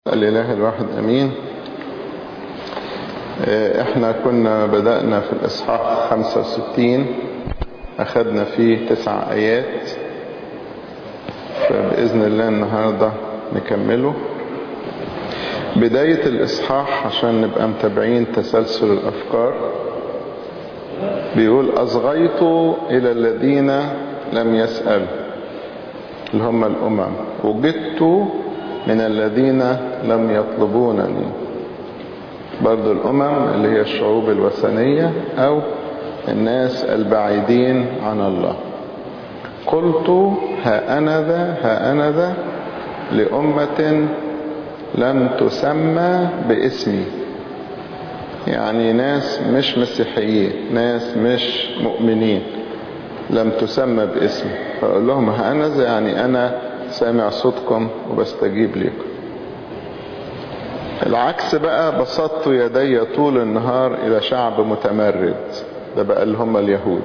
الإله الواحد أمين احنا كنا بدأنا في الإصحاح 65 أخذنا فيه تسع آيات فبإذن الله النهاردة نكمله بداية الإصحاح عشان نبقى متابعين تسلسل الأفكار بيقول أصغيت إلى الذين لم يسألوا اللي هم الأمم وجدت من الذين لم يطلبونني برضو الأمم اللي هي الشعوب الوثنية أو الناس البعيدين عن الله قلت ها أنا ذا ها أنا ذا لأمة لم تسمى باسمي يعني ناس مش مسيحيين ناس مش مؤمنين لم تسمى باسمي فأقول لهم ها أنا ذا يعني أنا سامع صوتكم وبستجيب لكم العكس بقى بسطت يدي طول النهار إلى شعب متمرد ده بقى اللي هم اليهود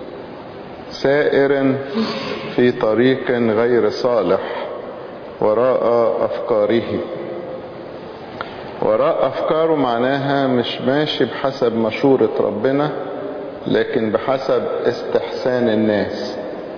سائر في طريق غير صالح وراء أفكاره وراء أفكاره معناها مش ماشي بحسب مشورة ربنا لكن بحسب استحسان الناس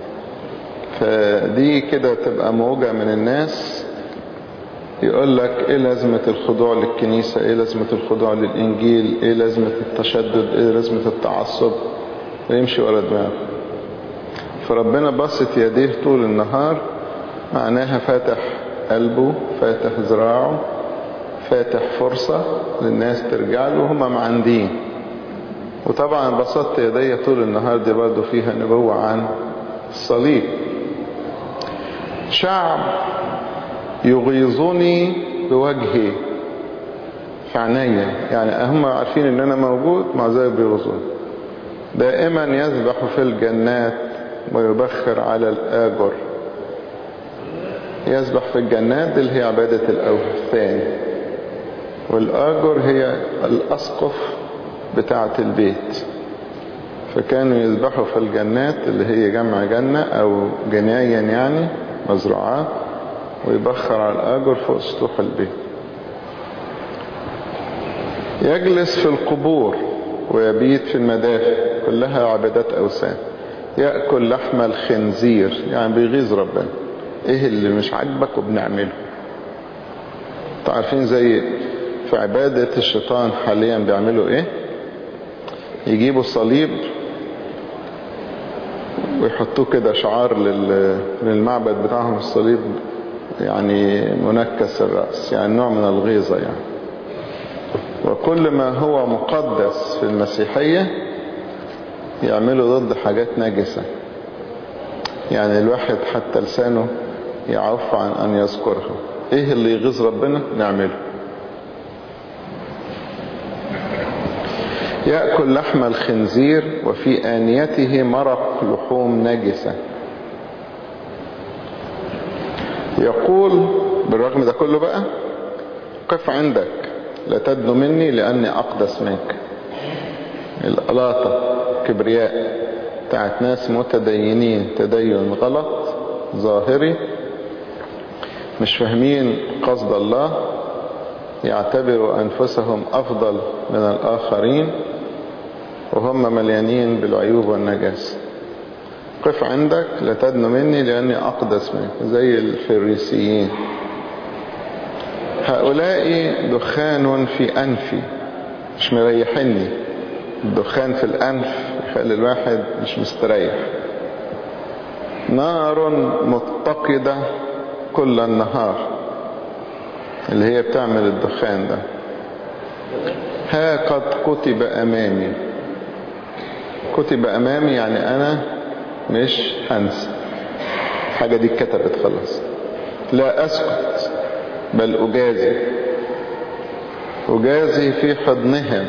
فدي كده تبقى موجة من الناس يقول لك ايه لازمة الخضوع للكنيسة ايه لازمة الخضوع للانجيل ايه لازمة التشدد ايه لازمة التعصب ويمشي ورا دماغه فربنا بسط يديه طول النهار معناها فاتح قلبه فاتح ذراعه فاتح فرصة للناس ترجع له وهم معندين وطبعا بسطت يدي طول النهار دي برضو فيها نبوة عن الصليب شعب يغيظني بوجهي في عينيا يعني هم عارفين ان انا موجود مع ذلك بيغيظوني دائما يذبح في الجنات ويبخر على الآجر يذبح في الجنات اللي هي عبادة الأوثان والآجر هي الأسقف بتاعة البيت فكانوا يذبحوا في الجنات اللي هي جمع جنة أو جنايا يعني مزروعات ويبخر على الآجر فوق سطوح البيت يجلس في القبور ويبيت في المدافع كلها عبادات أوثان يأكل لحم الخنزير يعني بيغيظ ربنا ايه اللي مش عاجبك وبنعمله عارفين زي في عبادة الشيطان حاليا بيعملوا ايه يجيبوا صليب ويحطوه كده شعار للمعبد بتاعهم الصليب يعني منكس الرأس يعني نوع من الغيظة يعني وكل ما هو مقدس في المسيحية يعملوا ضد حاجات نجسة يعني الواحد حتى لسانه يعف عن أن يذكرها ايه اللي يغيظ ربنا نعمله يأكل لحم الخنزير وفي آنيته مرق لحوم نجسة يقول بالرغم ده كله بقى قف عندك لا تدنو مني لأني أقدس منك القلاطة كبرياء بتاعت ناس متدينين تدين غلط ظاهري مش فاهمين قصد الله يعتبروا أنفسهم أفضل من الآخرين وهم مليانين بالعيوب والنجاسة قف عندك لا تدن مني لأني أقدس منك زي الفريسيين هؤلاء دخان في أنفي مش مريحني الدخان في الأنف يخلي الواحد مش مستريح نار متقدة كل النهار اللي هي بتعمل الدخان ده ها قد كتب أمامي كتب أمامي يعني أنا مش هنسى حاجة دي اتكتبت خلاص لا أسكت بل أجازي أجازي في حضنهم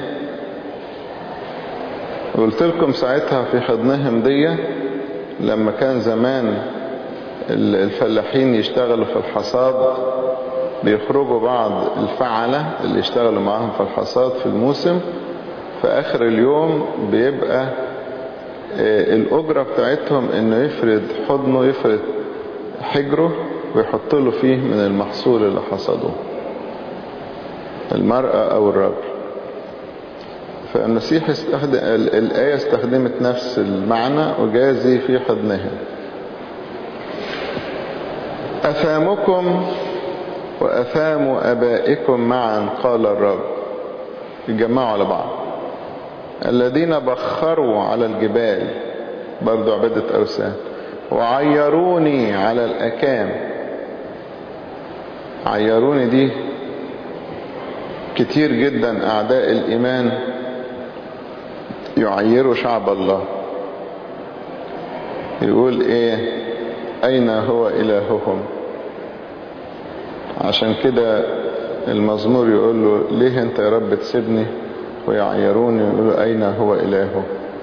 قلت لكم ساعتها في حضنهم دي لما كان زمان الفلاحين يشتغلوا في الحصاد بيخرجوا بعض الفعلة اللي يشتغلوا معاهم في الحصاد في الموسم في آخر اليوم بيبقى الأجرة بتاعتهم انه يفرد حضنه يفرد حجره ويحط له فيه من المحصول اللي حصدوه المرأة أو الرجل فالمسيح استخدم الآية استخدمت نفس المعنى وجازي في حضنها أثامكم وأثام أبائكم معا قال الرب يجمعوا على بعض الذين بخروا على الجبال برضو عبادة أوثان وعيروني على الأكام عيروني دي كتير جدا أعداء الإيمان يعيروا شعب الله يقول إيه أين هو إلههم عشان كده المزمور يقول له ليه أنت يا رب تسيبني ويعيروني ويقولوا أين هو إلهه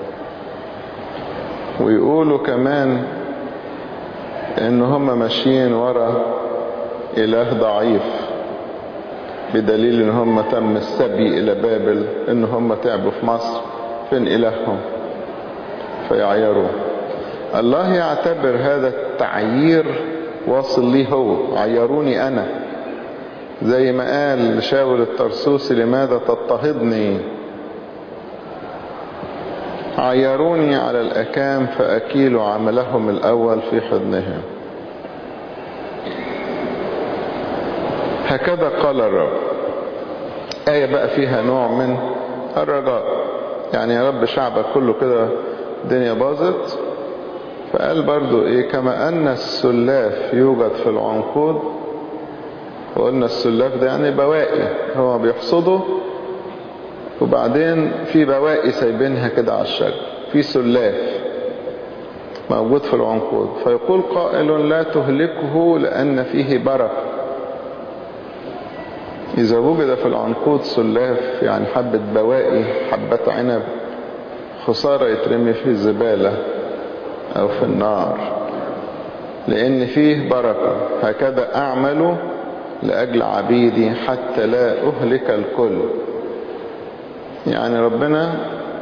ويقولوا كمان ان هم ماشيين ورا اله ضعيف بدليل ان هم تم السبي الى بابل ان هم تعبوا في مصر فين الههم فيعيروه الله يعتبر هذا التعيير واصل لي هو عيروني انا زي ما قال لشاول الترسوسي لماذا تضطهدني عيروني على الأكام فأكيل عملهم الأول في حضنهم هكذا قال الرب آية بقى فيها نوع من الرجاء يعني يا رب شعبك كله كده الدنيا باظت فقال برضو ايه كما ان السلاف يوجد في العنقود وقلنا السلاف ده يعني بواقي هو بيحصده وبعدين في بواقي سايبينها كده على الشجر في سلاف موجود في العنقود فيقول قائل لا تهلكه لأن فيه بركة إذا وجد في العنقود سلاف يعني حبة بواقي حبة عنب خسارة يترمي في الزبالة أو في النار لأن فيه بركة هكذا أعمل لأجل عبيدي حتى لا أهلك الكل يعني ربنا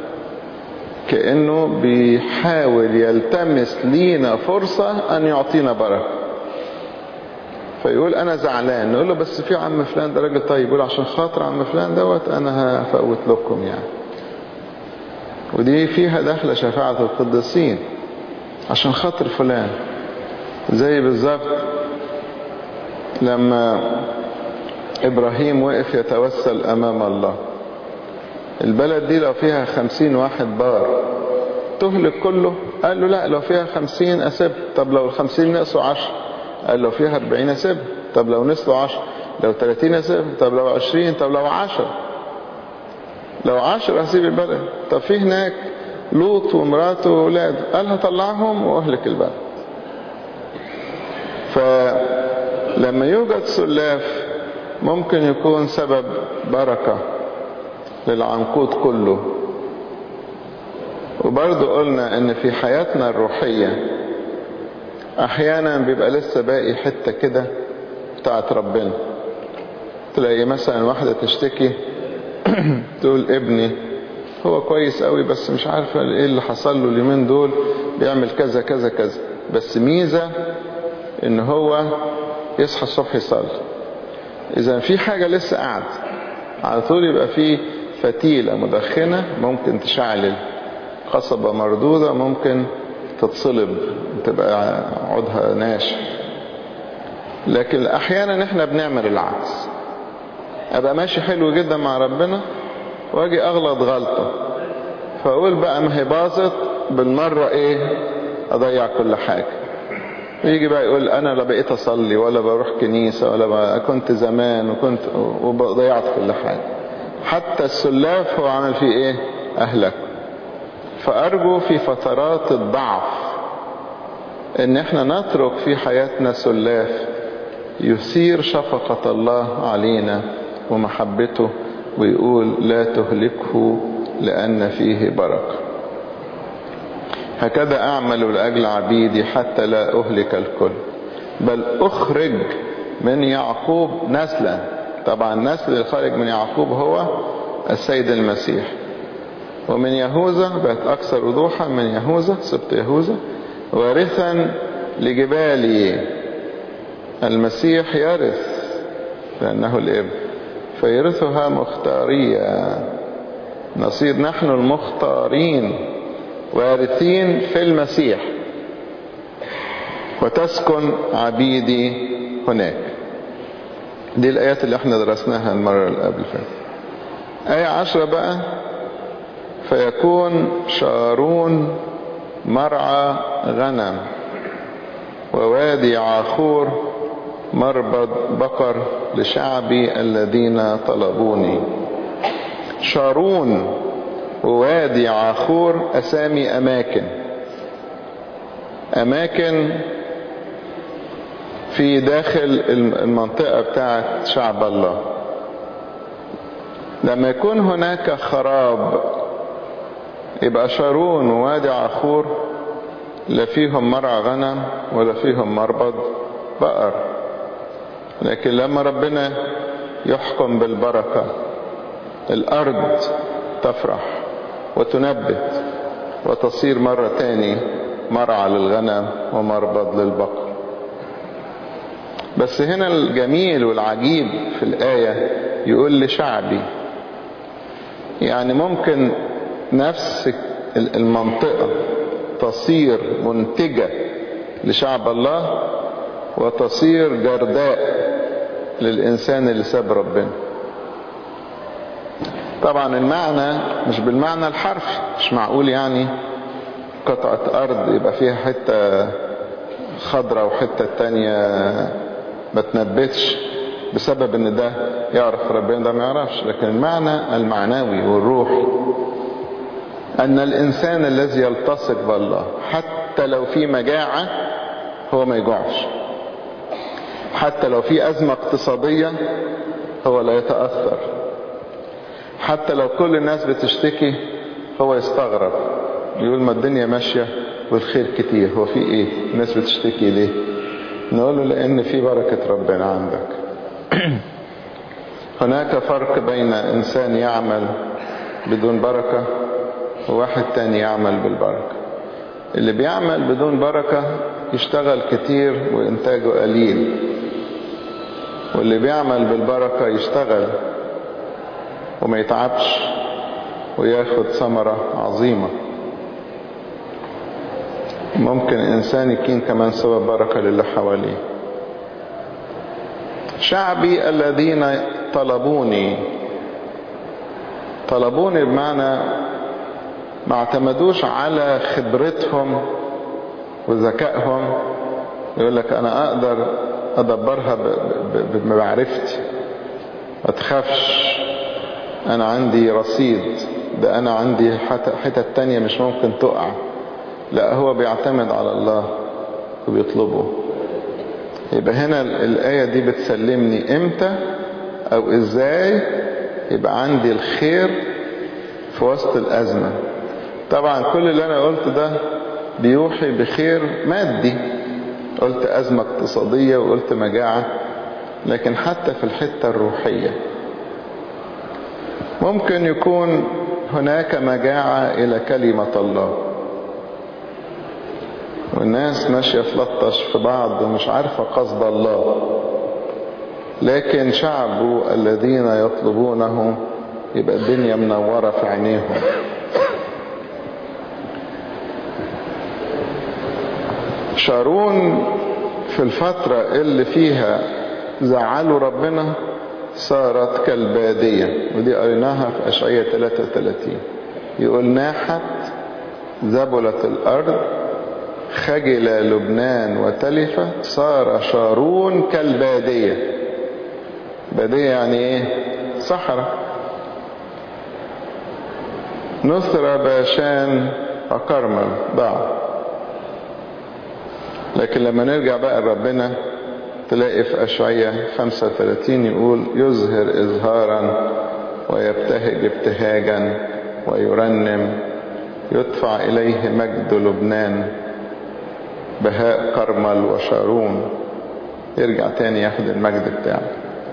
كأنه بيحاول يلتمس لينا فرصة أن يعطينا بركة فيقول أنا زعلان نقول له بس في عم فلان ده راجل طيب يقول عشان خاطر عم فلان دوت أنا هفوت لكم يعني ودي فيها دخل شفاعة القديسين عشان خاطر فلان زي بالظبط لما إبراهيم وقف يتوسل أمام الله البلد دي لو فيها خمسين واحد بار تهلك كله قال له لا لو فيها خمسين أسب طب لو الخمسين نقصوا عشر قال لو فيها أربعين أسب طب لو نقصوا عشر لو تلاتين أسب طب لو عشرين طب لو عشر لو عشر هسيب البلد طب في هناك لوط ومراته وولاده قال هطلعهم واهلك البلد فلما يوجد سلاف ممكن يكون سبب بركة للعنقود كله وبرضه قلنا ان في حياتنا الروحية احيانا بيبقى لسه باقي حتة كده بتاعت ربنا تلاقي مثلا واحدة تشتكي تقول ابني هو كويس قوي بس مش عارفة ايه اللي حصل له اليومين دول بيعمل كذا كذا كذا بس ميزة ان هو يصحى الصبح يصلي اذا في حاجة لسه قاعد على طول يبقى في فتيلة مدخنة ممكن تشعلل قصبة مردودة ممكن تتصلب تبقى عودها ناشف لكن احيانا احنا بنعمل العكس ابقى ماشي حلو جدا مع ربنا واجي اغلط غلطة فاقول بقى ما هي باظت بالمرة ايه اضيع كل حاجة ويجي بقى يقول انا لا بقيت اصلي ولا بروح كنيسة ولا بقى كنت زمان وكنت وضيعت كل حاجة حتى السلاف هو عمل فيه ايه اهلك فارجو في فترات الضعف ان احنا نترك في حياتنا سلاف يثير شفقة الله علينا ومحبته ويقول لا تهلكه لأن فيه بركة هكذا أعمل لأجل عبيدي حتى لا أهلك الكل بل أخرج من يعقوب نسلا طبعا النسل الخارج من يعقوب هو السيد المسيح ومن يهوذا بقت أكثر وضوحا من يهوذا سبط يهوذا وارثا لجبالي المسيح يرث لأنه الابن فيرثها مختارية نصير نحن المختارين وارثين في المسيح وتسكن عبيدي هناك دي الآيات اللي احنا درسناها المرة اللي قبل فاتت آية عشرة بقى فيكون شارون مرعى غنم ووادي عاخور مربض بقر لشعبي الذين طلبوني شارون ووادي عاخور أسامي أماكن أماكن في داخل المنطقة بتاعت شعب الله لما يكون هناك خراب يبقى شارون ووادي عخور لا فيهم مرعى غنم ولا فيهم مربض بقر لكن لما ربنا يحكم بالبركة الأرض تفرح وتنبت وتصير مرة تاني مرعى للغنم ومربض للبقر بس هنا الجميل والعجيب في الآية يقول لشعبي يعني ممكن نفس المنطقة تصير منتجة لشعب الله وتصير جرداء للإنسان اللي ساب ربنا طبعا المعنى مش بالمعنى الحرفي مش معقول يعني قطعة أرض يبقى فيها حتة خضرة وحتة تانية ما تنبتش بسبب ان ده يعرف ربنا ده ما يعرفش لكن المعنى المعنوي والروحي ان الانسان الذي يلتصق بالله حتى لو في مجاعة هو ما يجوعش حتى لو في ازمة اقتصادية هو لا يتأثر حتى لو كل الناس بتشتكي هو يستغرب يقول ما الدنيا ماشية والخير كتير هو في ايه الناس بتشتكي ليه نقول له لان في بركة ربنا عندك هناك فرق بين انسان يعمل بدون بركة وواحد تاني يعمل بالبركة اللي بيعمل بدون بركة يشتغل كتير وانتاجه قليل واللي بيعمل بالبركة يشتغل وما يتعبش وياخد ثمرة عظيمة ممكن انسان يكون كمان سبب بركة للي حواليه شعبي الذين طلبوني طلبوني بمعنى ما اعتمدوش على خبرتهم وذكائهم يقول لك انا اقدر ادبرها بمعرفتي ما تخافش انا عندي رصيد ده انا عندي حتت تانية مش ممكن تقع لا هو بيعتمد على الله وبيطلبه يبقى هنا الآية دي بتسلمني امتى او ازاي يبقى عندي الخير في وسط الازمة طبعا كل اللي انا قلت ده بيوحي بخير مادي قلت ازمة اقتصادية وقلت مجاعة لكن حتى في الحتة الروحية ممكن يكون هناك مجاعة الى كلمة الله والناس ماشية تلطش في بعض ومش عارفة قصد الله لكن شعبه الذين يطلبونه يبقى الدنيا منورة في عينيهم شارون في الفترة اللي فيها زعلوا ربنا صارت كالبادية ودي قريناها في أشعية 33 يقول ناحت ذبلت الأرض خجل لبنان وتلف صار شارون كالبادية بادية يعني ايه صحراء نثر باشان وكرمل ضاع لكن لما نرجع بقى لربنا تلاقي في أشعية 35 يقول يظهر إظهارا ويبتهج ابتهاجا ويرنم يدفع إليه مجد لبنان بهاء كرمل وشارون يرجع تاني ياخد المجد بتاعه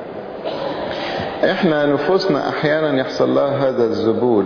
احنا نفوسنا احيانا يحصل لها هذا الزبول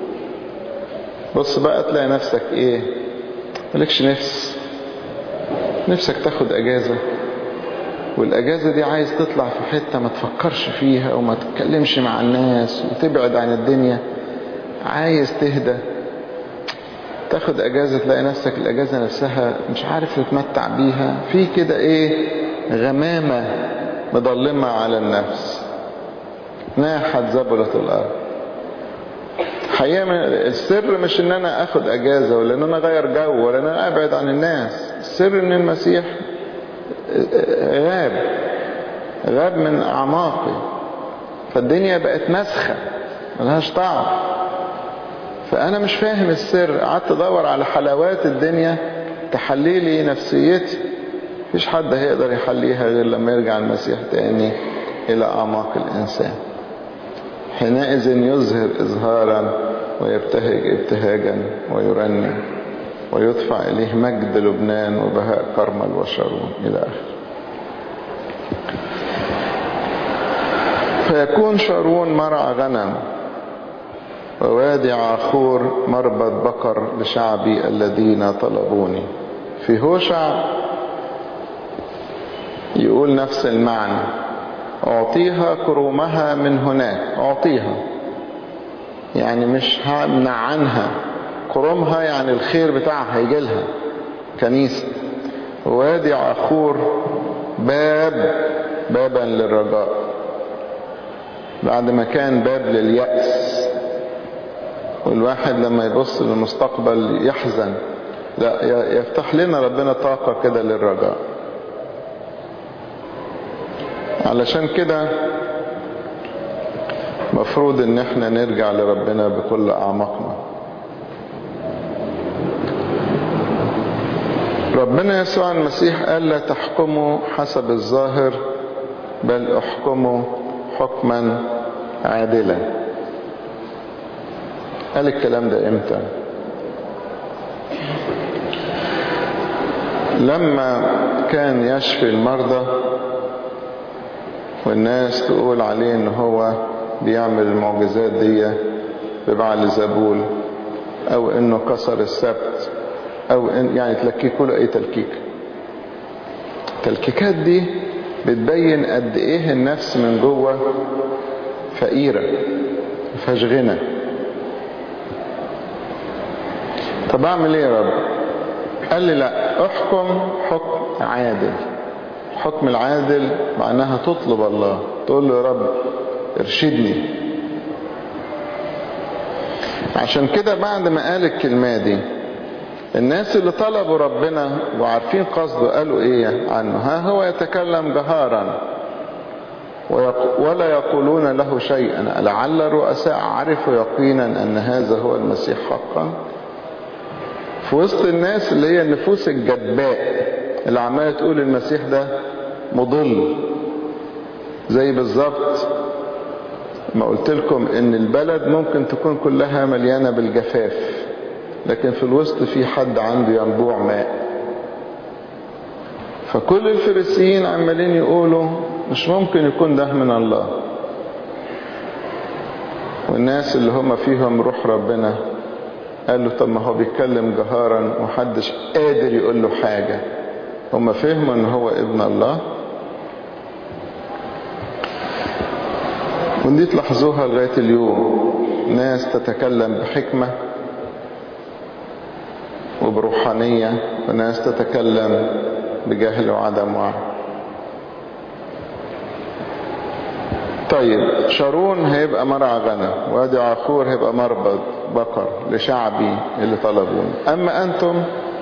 بص بقى تلاقي نفسك ايه مالكش نفس نفسك تاخد اجازة والاجازة دي عايز تطلع في حتة ما تفكرش فيها وما تتكلمش مع الناس وتبعد عن الدنيا عايز تهدى تاخد اجازة تلاقي نفسك الاجازة نفسها مش عارف تتمتع بيها في كده ايه غمامة مظلمة على النفس ناحت زبلة الارض حقيقة السر مش ان انا اخد اجازة ولا ان انا اغير جو ولا ان انا ابعد عن الناس السر ان المسيح غاب غاب من اعماقي فالدنيا بقت مسخة ملهاش طعم فانا مش فاهم السر قعدت ادور على حلاوات الدنيا تحلي لي نفسيتي مفيش حد هيقدر يحليها غير لما يرجع المسيح تاني الى اعماق الانسان حينئذ يظهر إظهارا ويبتهج ابتهاجا ويرنم ويدفع إليه مجد لبنان وبهاء كرمل وشارون إلى آخر فيكون شارون مرعى غنم ووادي عاخور مربط بقر لشعبي الذين طلبوني في هوشع يقول نفس المعنى أعطيها كرومها من هناك أعطيها يعني مش همنع عنها كرومها يعني الخير بتاعها هيجي لها كنيسة وادي عخور باب بابا للرجاء بعد ما كان باب لليأس والواحد لما يبص للمستقبل يحزن لا يفتح لنا ربنا طاقة كده للرجاء علشان كده مفروض ان احنا نرجع لربنا بكل اعماقنا ربنا يسوع المسيح قال لا تحكموا حسب الظاهر بل احكموا حكما عادلا قال الكلام ده امتى لما كان يشفي المرضى والناس تقول عليه ان هو بيعمل المعجزات دي ببعل زبول او انه كسر السبت او إن يعني تلكيكوا له اي تلكيك التلكيكات دي بتبين قد ايه النفس من جوه فقيرة مفيهاش غنى طب اعمل ايه يا رب قال لي لا احكم حكم عادل الحكم العادل معناها تطلب الله تقول له يا رب ارشدني عشان كده بعد ما قال الكلمة دي الناس اللي طلبوا ربنا وعارفين قصده قالوا ايه عنه ها هو يتكلم جهارا ولا يقولون له شيئا لعل الرؤساء عرفوا يقينا ان هذا هو المسيح حقا في وسط الناس اللي هي النفوس الجدباء اللي عماله تقول المسيح ده مضل زي بالظبط ما قلت لكم ان البلد ممكن تكون كلها مليانه بالجفاف لكن في الوسط في حد عنده ينبوع ماء فكل الفريسيين عمالين يقولوا مش ممكن يكون ده من الله والناس اللي هم فيهم روح ربنا قال له طب ما هو بيتكلم جهارا ومحدش قادر يقول له حاجة هم فهموا ان هو ابن الله ودي تلاحظوها لغاية اليوم ناس تتكلم بحكمة وبروحانية وناس تتكلم بجهل وعدم وعي طيب شارون هيبقى مرعى غنم وادي عخور هيبقى مربض بقر لشعبي اللي طلبوني اما انتم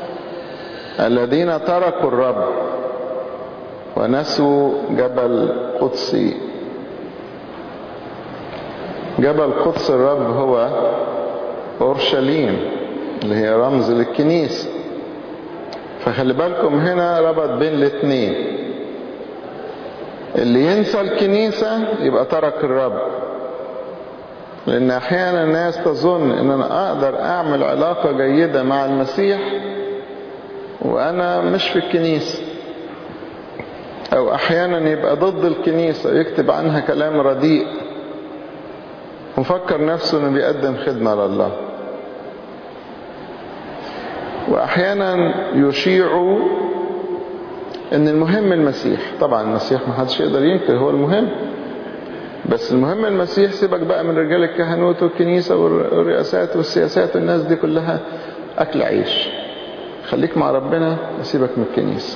الذين تركوا الرب ونسوا جبل قدسي جبل قدس الرب هو اورشليم اللي هي رمز للكنيسة فخلي بالكم هنا ربط بين الاثنين اللي ينسى الكنيسة يبقى ترك الرب لان احيانا الناس تظن ان انا اقدر اعمل علاقة جيدة مع المسيح وانا مش في الكنيسة او احيانا يبقى ضد الكنيسة يكتب عنها كلام رديء وفكر نفسه انه بيقدم خدمة لله واحيانا يشيع ان المهم المسيح طبعا المسيح ما حدش يقدر ينكر هو المهم بس المهم المسيح سيبك بقى من رجال الكهنوت والكنيسة والرئاسات والسياسات والناس دي كلها أكل عيش خليك مع ربنا وسيبك من الكنيسة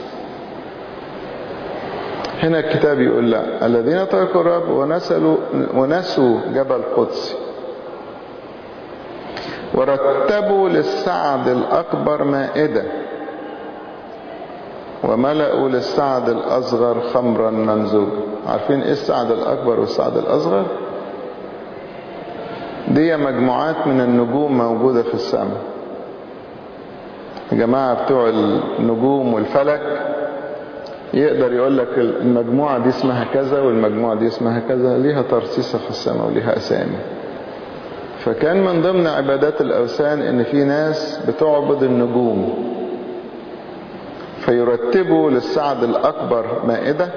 هنا الكتاب يقول لا الذين تركوا الرب ونسلوا ونسوا جبل قدسي ورتبوا للسعد الأكبر مائدة وملأوا للسعد الأصغر خمرا ممزوجا عارفين ايه السعد الأكبر والسعد الأصغر دي مجموعات من النجوم موجودة في السماء الجماعة بتوع النجوم والفلك يقدر يقول لك المجموعة دي اسمها كذا والمجموعة دي اسمها كذا ليها ترصيصة في السماء وليها أسامي فكان من ضمن عبادات الأوثان إن في ناس بتعبد النجوم فيرتبوا للسعد الأكبر مائدة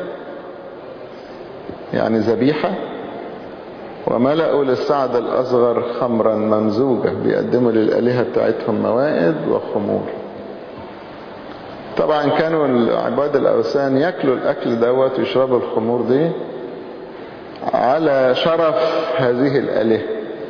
يعني ذبيحة وملأوا للسعد الأصغر خمرا ممزوجة بيقدموا للآلهة بتاعتهم موائد وخمور طبعا كانوا عباد الأوثان يأكلوا الأكل دوت ويشربوا الخمور دي على شرف هذه الآلهة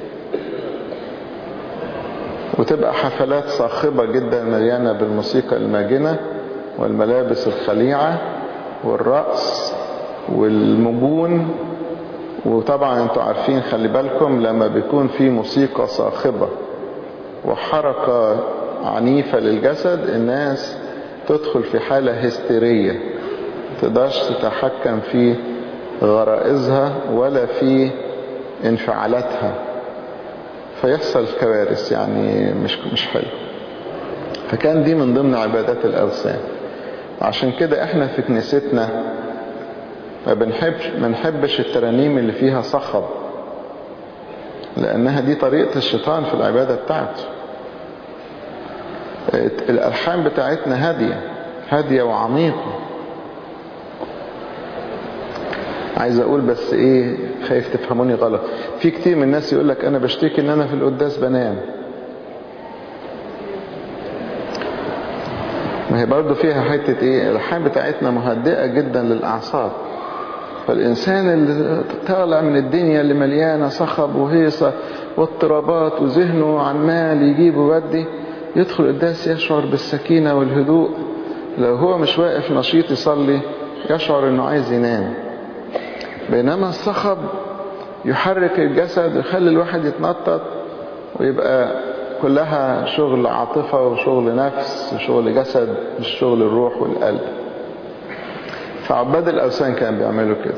وتبقى حفلات صاخبة جدا مليانة بالموسيقى الماجنة والملابس الخليعة والرقص والمجون وطبعا انتوا عارفين خلي بالكم لما بيكون في موسيقى صاخبة وحركة عنيفة للجسد الناس تدخل في حالة هستيرية تقدرش تتحكم في غرائزها ولا في انفعالاتها فيحصل كوارث يعني مش مش حلو فكان دي من ضمن عبادات الأوثان عشان كده احنا في كنيستنا ما بنحبش ما نحبش الترانيم اللي فيها صخب لأنها دي طريقة الشيطان في العبادة بتاعته الألحان بتاعتنا هادية هادية وعميقة عايز اقول بس ايه خايف تفهموني غلط في كتير من الناس يقول لك انا بشتكي ان انا في القداس بنام ما هي برضو فيها حتة ايه الألحان بتاعتنا مهدئة جدا للأعصاب فالإنسان اللي طالع من الدنيا اللي مليانة صخب وهيصة واضطرابات وذهنه عمال يجيب ويودي يدخل القداس يشعر بالسكينة والهدوء لو هو مش واقف نشيط يصلي يشعر انه عايز ينام بينما الصخب يحرك الجسد ويخلي الواحد يتنطط ويبقى كلها شغل عاطفة وشغل نفس وشغل جسد مش شغل الروح والقلب فعباد الأوثان كانوا بيعملوا كده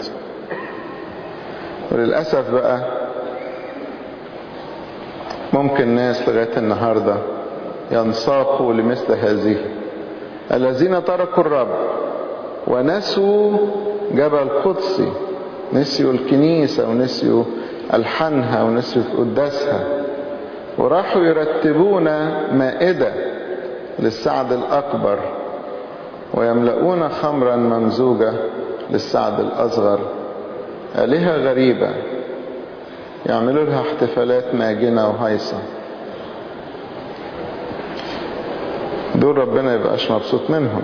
وللأسف بقى ممكن ناس لغاية النهاردة ينساقوا لمثل هذه الذين تركوا الرب ونسوا جبل قدسي نسيوا الكنيسة ونسيوا ألحانها ونسيوا قداسها وراحوا يرتبون مائدة للسعد الأكبر ويملؤون خمرا ممزوجة للسعد الأصغر آلهة غريبة يعملوا لها احتفالات ماجنة وهيصة دول ربنا يبقاش مبسوط منهم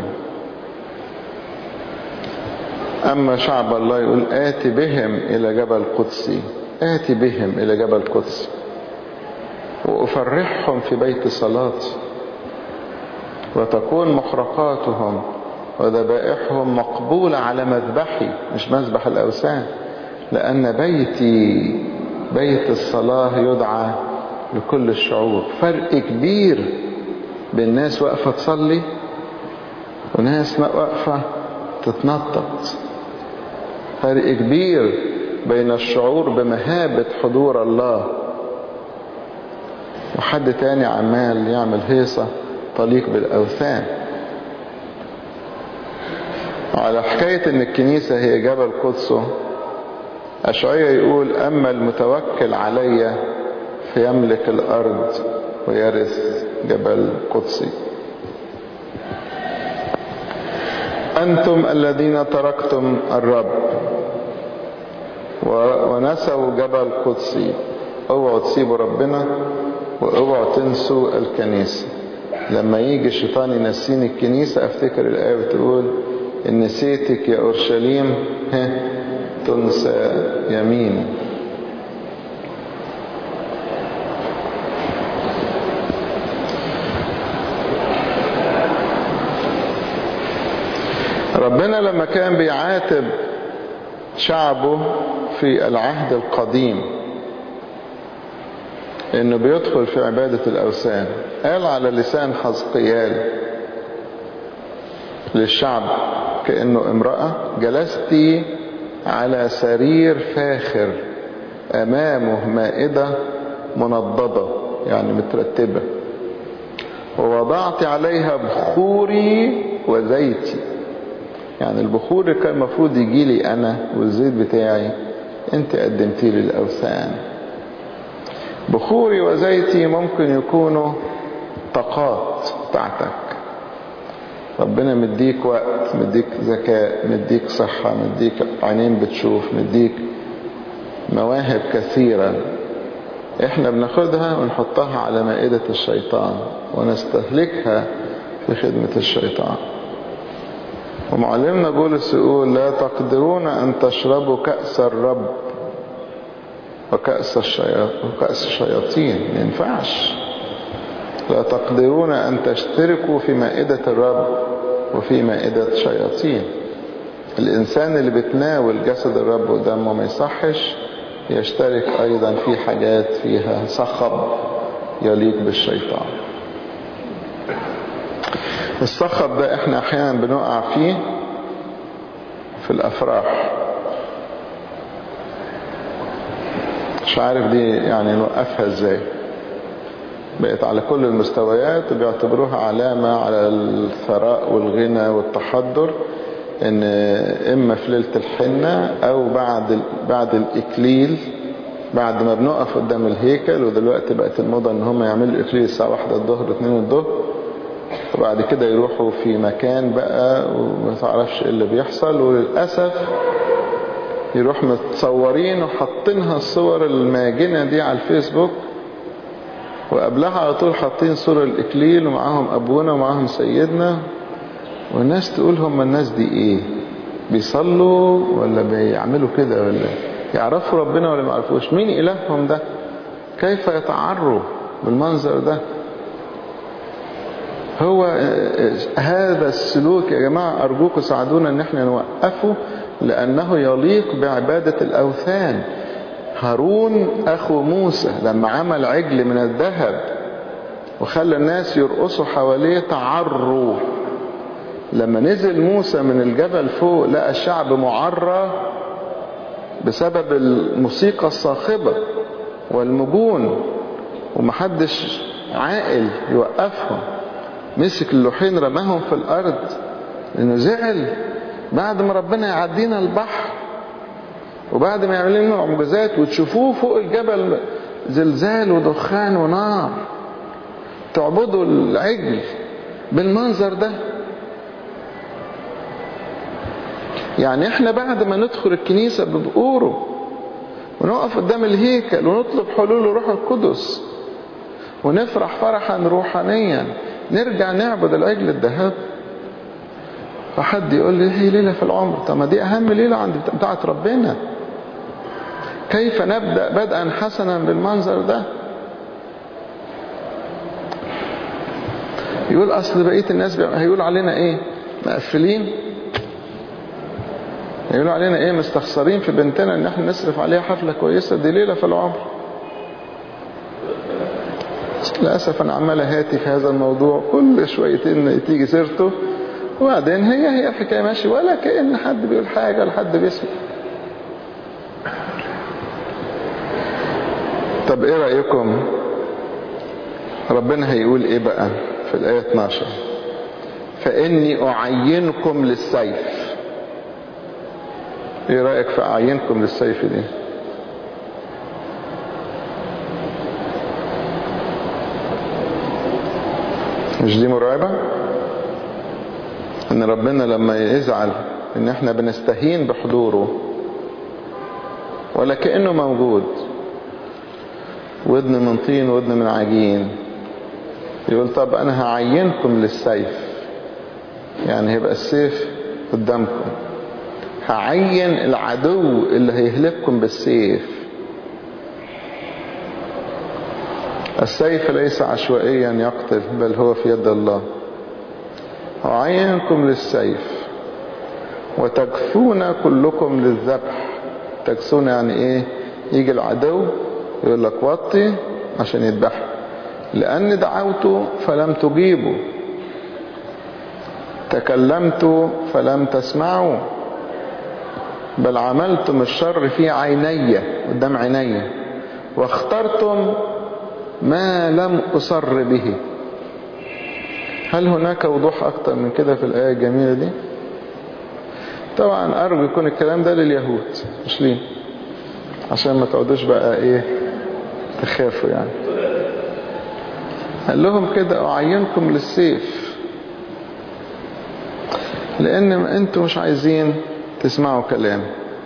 أما شعب الله يقول آتي بهم إلى جبل قدسي آتي بهم إلى جبل قدسي وأفرحهم في بيت صلاتي وتكون محرقاتهم وذبائحهم مقبولة على مذبحي مش مذبح الأوثان لأن بيتي بيت الصلاة يدعى لكل الشعوب فرق كبير بين ناس واقفة تصلي وناس واقفة تتنطط فرق كبير بين الشعور بمهابة حضور الله وحد تاني عمال يعمل هيصة طليق بالأوثان على حكاية ان الكنيسة هي جبل قدسه أشعية يقول أما المتوكل علي فيملك الأرض ويرث جبل قدسي أنتم الذين تركتم الرب ونسوا جبل قدسي اوعوا تسيبوا ربنا واوعوا تنسوا الكنيسة لما يجي الشيطان ينسيني الكنيسة افتكر الآية بتقول إن نسيتك يا أورشليم ها تنسى يميني ربنا لما كان بيعاتب شعبه في العهد القديم انه بيدخل في عبادة الاوثان قال على لسان حزقيال للشعب كأنه امرأة جلست على سرير فاخر امامه مائدة منضدة يعني مترتبة ووضعت عليها بخوري وزيتي يعني البخور اللي كان المفروض يجي لي انا والزيت بتاعي انت قدمتي لي الاوثان بخوري وزيتي ممكن يكونوا طاقات بتاعتك ربنا مديك وقت مديك ذكاء مديك صحة مديك عينين بتشوف مديك مواهب كثيرة احنا بناخدها ونحطها على مائدة الشيطان ونستهلكها في خدمة الشيطان ومعلمنا بولس يقول لا تقدرون أن تشربوا كأس الرب وكأس الشياطين, وكأس الشياطين ما ينفعش لا تقدرون أن تشتركوا في مائدة الرب وفي مائدة شياطين الإنسان اللي بتناول جسد الرب ودمه ما يصحش يشترك أيضا في حاجات فيها صخب يليق بالشيطان الصخب ده احنا احيانا بنقع فيه في الافراح مش عارف دي يعني نوقفها ازاي بقت على كل المستويات وبيعتبروها علامة على الثراء والغنى والتحضر ان اما في ليلة الحنة او بعد بعد الاكليل بعد ما بنقف قدام الهيكل ودلوقتي بقت الموضة ان هم يعملوا الاكليل الساعة واحدة الظهر اتنين الظهر وبعد كده يروحوا في مكان بقى وما تعرفش ايه اللي بيحصل وللأسف يروح متصورين وحاطينها الصور الماجنة دي على الفيسبوك وقبلها على طول حاطين صورة الإكليل ومعاهم أبونا ومعاهم سيدنا والناس تقول هم الناس دي ايه بيصلوا ولا بيعملوا كده ولا يعرفوا ربنا ولا ما يعرفوش مين إلههم ده كيف يتعروا بالمنظر ده هو هذا السلوك يا جماعة أرجوكم ساعدونا ان احنا نوقفه لأنه يليق بعبادة الأوثان هارون أخو موسى لما عمل عجل من الذهب وخلى الناس يرقصوا حواليه تعروا لما نزل موسى من الجبل فوق لقى الشعب معرى بسبب الموسيقى الصاخبة والمجون ومحدش عاقل يوقفهم مسك اللوحين رماهم في الأرض لأنه زعل بعد ما ربنا يعدينا البحر وبعد ما يعمل لنا معجزات وتشوفوه فوق الجبل زلزال ودخان ونار تعبدوا العجل بالمنظر ده يعني احنا بعد ما ندخل الكنيسة ببقوره ونقف قدام الهيكل ونطلب حلول الروح القدس ونفرح فرحا روحانيا نرجع نعبد العجل الذهب فحد يقول لي هي ليلة في العمر طب ما دي أهم ليلة عند بتاعت ربنا كيف نبدأ بدءا حسنا بالمنظر ده يقول أصل بقية الناس هيقول علينا إيه مقفلين هيقولوا علينا إيه مستخسرين في بنتنا إن احنا نصرف عليها حفلة كويسة دي ليلة في العمر للأسف أنا عمال هاتي في هذا الموضوع كل شويتين تيجي سيرته وبعدين هي هي الحكاية ماشي ولا كأن حد بيقول حاجة ولا حد بيسمع طب ايه رأيكم ربنا هيقول ايه بقى في الآية 12 فإني أعينكم للسيف ايه رأيك في أعينكم للسيف دي مش دي مرعبة ان ربنا لما يزعل ان احنا بنستهين بحضوره ولا كأنه موجود ودن من طين ودن من عجين يقول طب انا هعينكم للسيف يعني هيبقى السيف قدامكم هعين العدو اللي هيهلككم بالسيف السيف ليس عشوائيا يقتل بل هو في يد الله أعينكم للسيف وتكثون كلكم للذبح تكثون يعني ايه يجي العدو يقول لك وطي عشان يذبح لأن دعوت فلم تجيبوا تكلمت فلم تسمعوا بل عملتم الشر في عيني قدام عيني واخترتم ما لم أصر به هل هناك وضوح أكتر من كده في الآية الجميلة دي طبعا أرجو يكون الكلام ده لليهود مش ليه عشان ما تقعدوش بقى إيه تخافوا يعني قال لهم كده أعينكم للسيف لأن أنتم مش عايزين تسمعوا كلام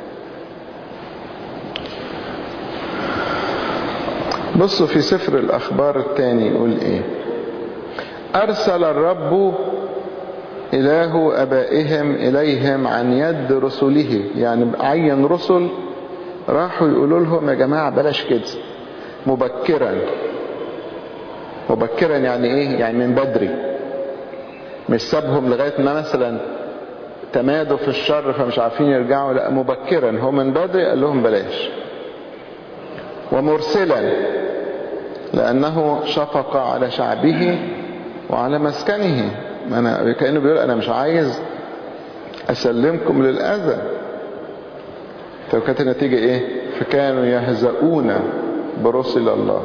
بصوا في سفر الأخبار الثاني يقول إيه أرسل الرب إله أبائهم إليهم عن يد رسله يعني عين رسل راحوا يقولوا لهم يا جماعة بلاش كده مبكرا مبكرا يعني إيه يعني من بدري مش سابهم لغاية ما مثلا تمادوا في الشر فمش عارفين يرجعوا لا مبكرا هو من بدري قال لهم بلاش ومرسلا لأنه شفق على شعبه وعلى مسكنه أنا كأنه بيقول أنا مش عايز أسلمكم للأذى طب كانت النتيجة إيه فكانوا يهزؤون برسل الله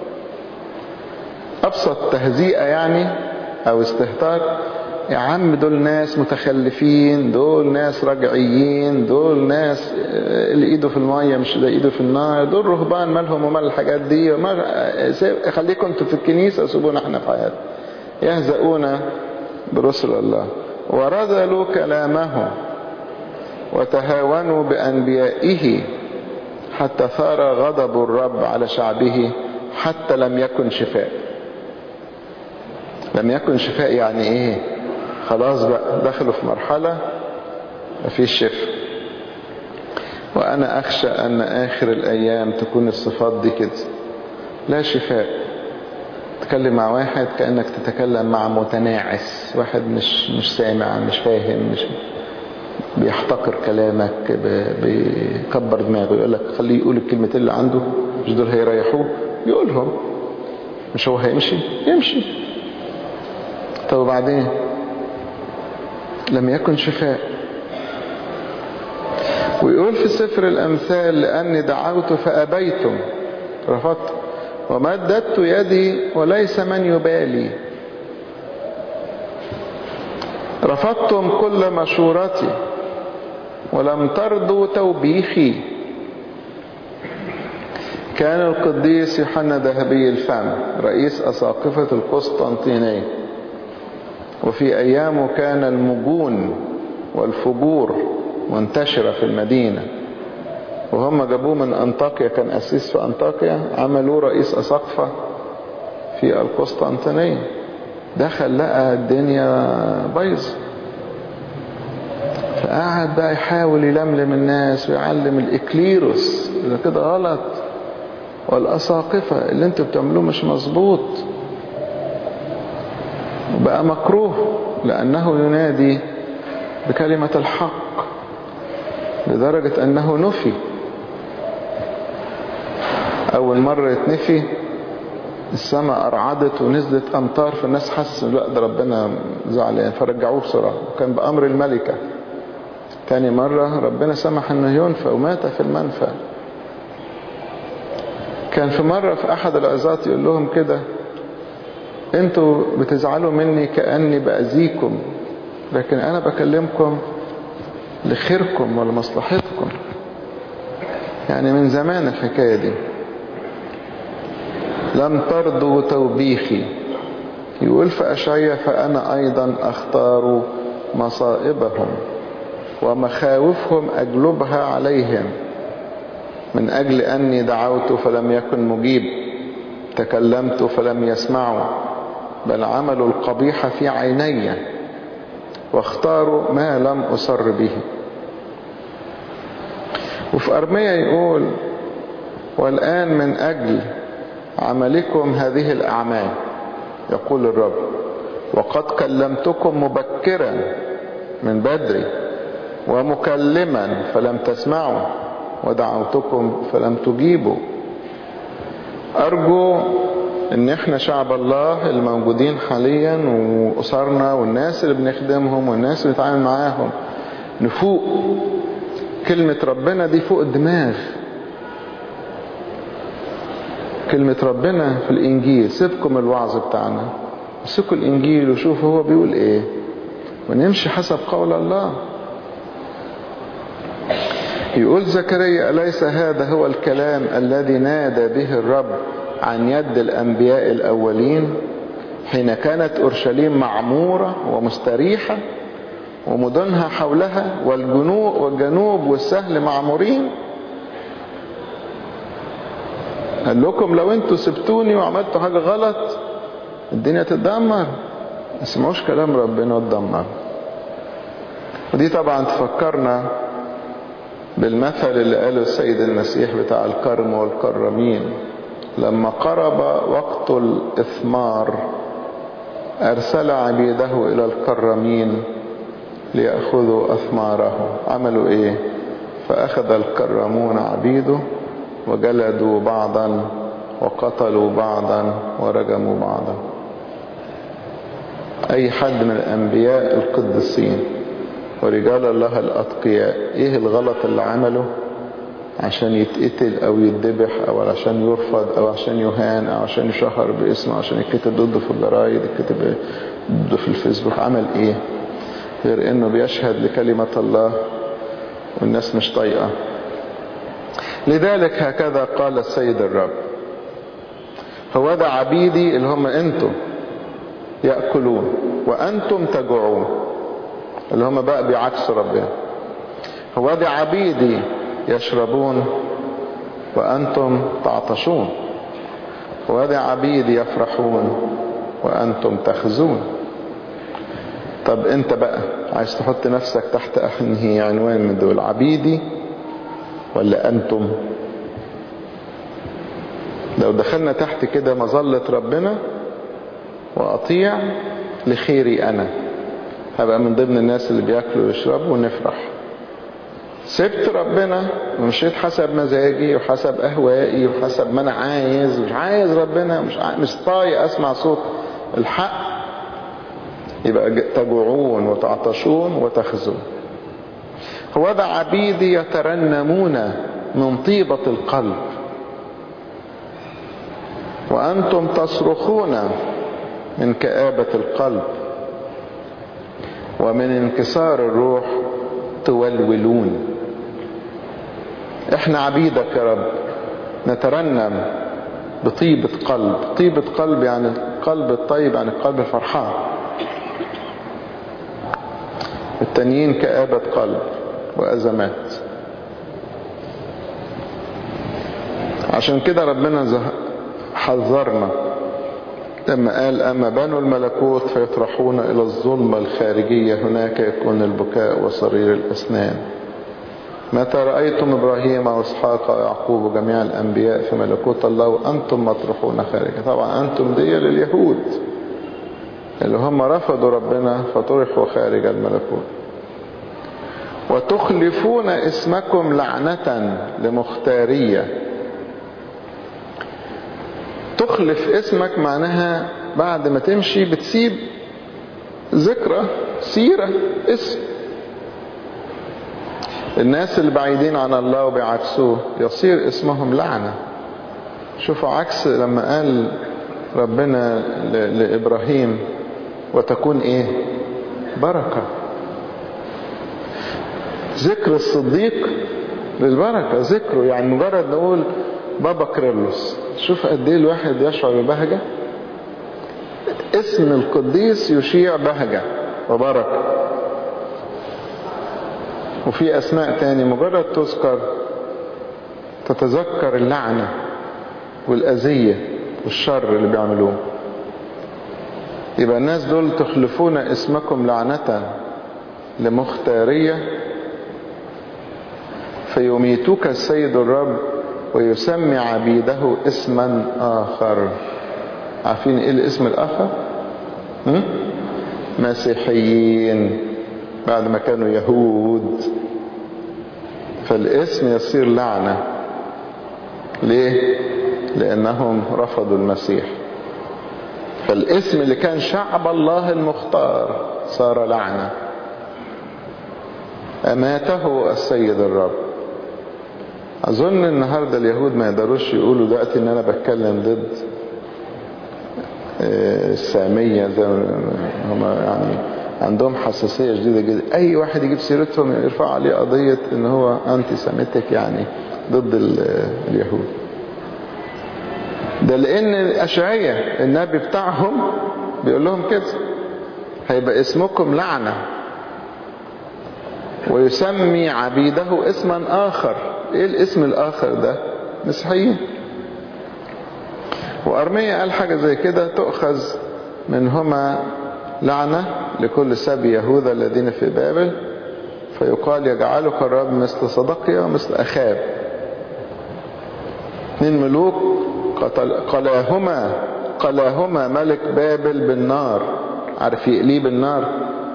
أبسط تهزيئة يعني أو استهتار يا عم دول ناس متخلفين دول ناس رجعيين دول ناس اللي ايده في المية مش اللي ايده في النار دول رهبان مالهم ومال الحاجات دي خليكم انتوا في الكنيسة سيبونا احنا في حياتنا يهزؤون برسل الله ورذلوا كلامه وتهاونوا بأنبيائه حتى ثار غضب الرب على شعبه حتى لم يكن شفاء لم يكن شفاء يعني ايه خلاص بقى دخلوا في مرحلة مفيش شفاء وأنا أخشى أن آخر الأيام تكون الصفات دي كده لا شفاء تتكلم مع واحد كأنك تتكلم مع متناعس واحد مش مش سامع مش فاهم مش بيحتقر كلامك بيكبر دماغه يقول لك خليه يقول الكلمتين اللي عنده مش دول هيريحوه يقولهم مش هو هيمشي يمشي طب وبعدين لم يكن شفاء ويقول في سفر الأمثال لأني دعوت فأبيتم رفضت ومددت يدي وليس من يبالي رفضتم كل مشورتي ولم ترضوا توبيخي كان القديس يوحنا ذهبي الفم رئيس أساقفة القسطنطينية وفي أيامه كان المجون والفجور منتشرة في المدينة وهم جابوه من أنطاكيا كان أسيس في أنطاكيا عملوه رئيس أساقفة في القسطنطينية دخل لقى الدنيا بايظة فقعد بقى يحاول يلملم الناس ويعلم الإكليروس إذا كده غلط والأساقفة اللي انتوا بتعملوه مش مظبوط وبقى مكروه لأنه ينادي بكلمة الحق لدرجة أنه نفي أول مرة يتنفي السماء أرعدت ونزلت أمطار فالناس حسوا لا ده ربنا زعلان فرجعوه بسرعة وكان بأمر الملكة تاني مرة ربنا سمح أنه ينفى ومات في المنفى كان في مرة في أحد العظات يقول لهم كده انتوا بتزعلوا مني كأني بأذيكم لكن أنا بكلمكم لخيركم ولمصلحتكم يعني من زمان الحكاية دي لم ترضوا توبيخي يقول في أشعية فأنا أيضا أختار مصائبهم ومخاوفهم أجلبها عليهم من أجل أني دعوت فلم يكن مجيب تكلمت فلم يسمعوا بل عملوا القبيح في عيني واختاروا ما لم أصر به وفي أرمية يقول والآن من أجل عملكم هذه الأعمال يقول الرب وقد كلمتكم مبكرا من بدري ومكلما فلم تسمعوا ودعوتكم فلم تجيبوا أرجو ان احنا شعب الله الموجودين حاليا واسرنا والناس اللي بنخدمهم والناس اللي بنتعامل معاهم نفوق كلمة ربنا دي فوق الدماغ كلمة ربنا في الانجيل سيبكم الوعظ بتاعنا امسكوا الانجيل وشوفوا هو بيقول ايه ونمشي حسب قول الله يقول زكريا أليس هذا هو الكلام الذي نادى به الرب عن يد الأنبياء الأولين حين كانت أورشليم معمورة ومستريحة ومدنها حولها والجنوب, والجنوب والسهل معمورين قال لكم لو انتوا سبتوني وعملتوا حاجة غلط الدنيا تتدمر ما سمعوش كلام ربنا وتدمر ودي طبعا تفكرنا بالمثل اللي قاله السيد المسيح بتاع الكرم والكرمين لما قرب وقت الإثمار أرسل عبيده إلى الكرمين ليأخذوا أثماره عملوا إيه فأخذ الكرمون عبيده وجلدوا بعضا وقتلوا بعضا ورجموا بعضا أي حد من الأنبياء القديسين ورجال الله الأتقياء إيه الغلط اللي عمله عشان يتقتل أو يتذبح أو عشان يرفض أو عشان يهان أو عشان يشهر باسمه أو عشان يتكتب ضده في الجرايد يتكتب ضده في الفيسبوك عمل إيه غير إنه بيشهد لكلمة الله والناس مش طايقة لذلك هكذا قال السيد الرب هو ده عبيدي اللي هم انتم يأكلون وأنتم تجوعون اللي هم بقى بيعكسوا ربنا هو ده عبيدي يشربون وأنتم تعطشون هو ده عبيدي يفرحون وأنتم تخزون طب انت بقى عايز تحط نفسك تحت انهي عنوان من دول عبيدي ولا أنتم لو دخلنا تحت كده مظلة ربنا وأطيع لخيري أنا هبقى من ضمن الناس اللي بياكلوا ويشربوا ونفرح سبت ربنا ومشيت حسب مزاجي وحسب أهوائي وحسب ما أنا عايز مش عايز ربنا مش عايز مش طايق أسمع صوت الحق يبقى تجوعون وتعطشون وتخزون هو ذا عبيدي يترنمون من طيبة القلب وأنتم تصرخون من كآبة القلب ومن انكسار الروح تولولون احنا عبيدك يا رب نترنم بطيبة قلب طيبة قلب يعني القلب الطيب يعني القلب الفرحان التانيين كآبة قلب وأزمات عشان كده ربنا حذرنا لما قال أما بنو الملكوت فيطرحون إلى الظلمة الخارجية هناك يكون البكاء وصرير الأسنان متى رأيتم إبراهيم وإسحاق ويعقوب وجميع الأنبياء في ملكوت الله وأنتم مطروحون خارجا طبعا أنتم دي لليهود اللي هم رفضوا ربنا فطرحوا خارج الملكوت وتخلفون اسمكم لعنة لمختارية تخلف اسمك معناها بعد ما تمشي بتسيب ذكرى سيرة اسم الناس اللي بعيدين عن الله وبيعكسوه يصير اسمهم لعنة شوفوا عكس لما قال ربنا لإبراهيم وتكون ايه بركة ذكر الصديق للبركة ذكره يعني مجرد نقول بابا كريلوس شوف قد ايه الواحد يشعر ببهجة اسم القديس يشيع بهجة وبركة وفي اسماء تاني مجرد تذكر تتذكر اللعنة والأذية والشر اللي بيعملوه يبقى الناس دول تخلفون اسمكم لعنة لمختارية فيميتك السيد الرب ويسمي عبيده اسما آخر عارفين ايه الاسم الآخر هم؟ مسيحيين بعد ما كانوا يهود فالاسم يصير لعنة ليه لأنهم رفضوا المسيح فالاسم اللي كان شعب الله المختار صار لعنة أماته السيد الرب أظن النهاردة اليهود ما يقدروش يقولوا دلوقتي إن أنا بتكلم ضد السامية زي هم يعني عندهم حساسية شديدة جدا أي واحد يجيب سيرتهم يرفع عليه قضية إن هو أنتي ساميتك يعني ضد اليهود ده لأن أشعية النبي بتاعهم بيقول لهم كده هيبقى اسمكم لعنة ويسمي عبيده اسما آخر ايه الاسم الآخر ده مسيحيين وأرمية قال حاجة زي كده تؤخذ منهما لعنة لكل سبي يهوذا الذين في بابل فيقال يجعلك الرب مثل صدقيا ومثل أخاب اثنين ملوك قتل قلاهما قلاهما ملك بابل بالنار عارف يقليه بالنار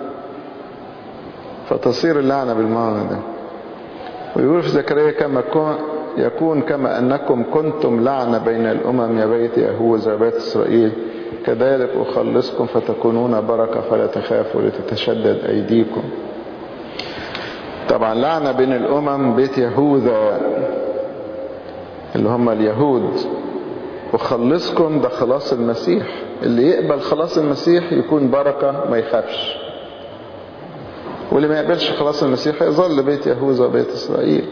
فتصير اللعنة بالمعنى ده ويقول في زكريا كما يكون كما أنكم كنتم لعنة بين الأمم يا بيت يهوذا بيت إسرائيل كذلك أخلصكم فتكونون بركة فلا تخافوا لتتشدد أيديكم طبعا لعنة بين الأمم بيت يهوذا اللي هم اليهود وخلصكم ده خلاص المسيح اللي يقبل خلاص المسيح يكون بركة ما يخافش واللي ما يقبلش خلاص المسيح يظل بيت يهوذا وبيت إسرائيل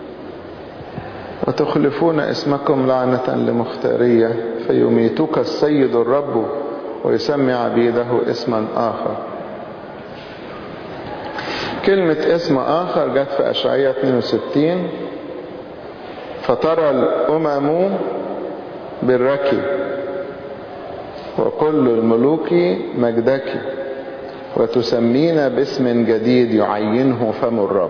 وتخلفون اسمكم لعنة لمختارية فيميتك السيد الرب ويسمي عبيده اسما آخر كلمة اسم آخر جت في أشعية 62 فترى الأمم برك وكل الملوك مجدك وتسمين باسم جديد يعينه فم الرب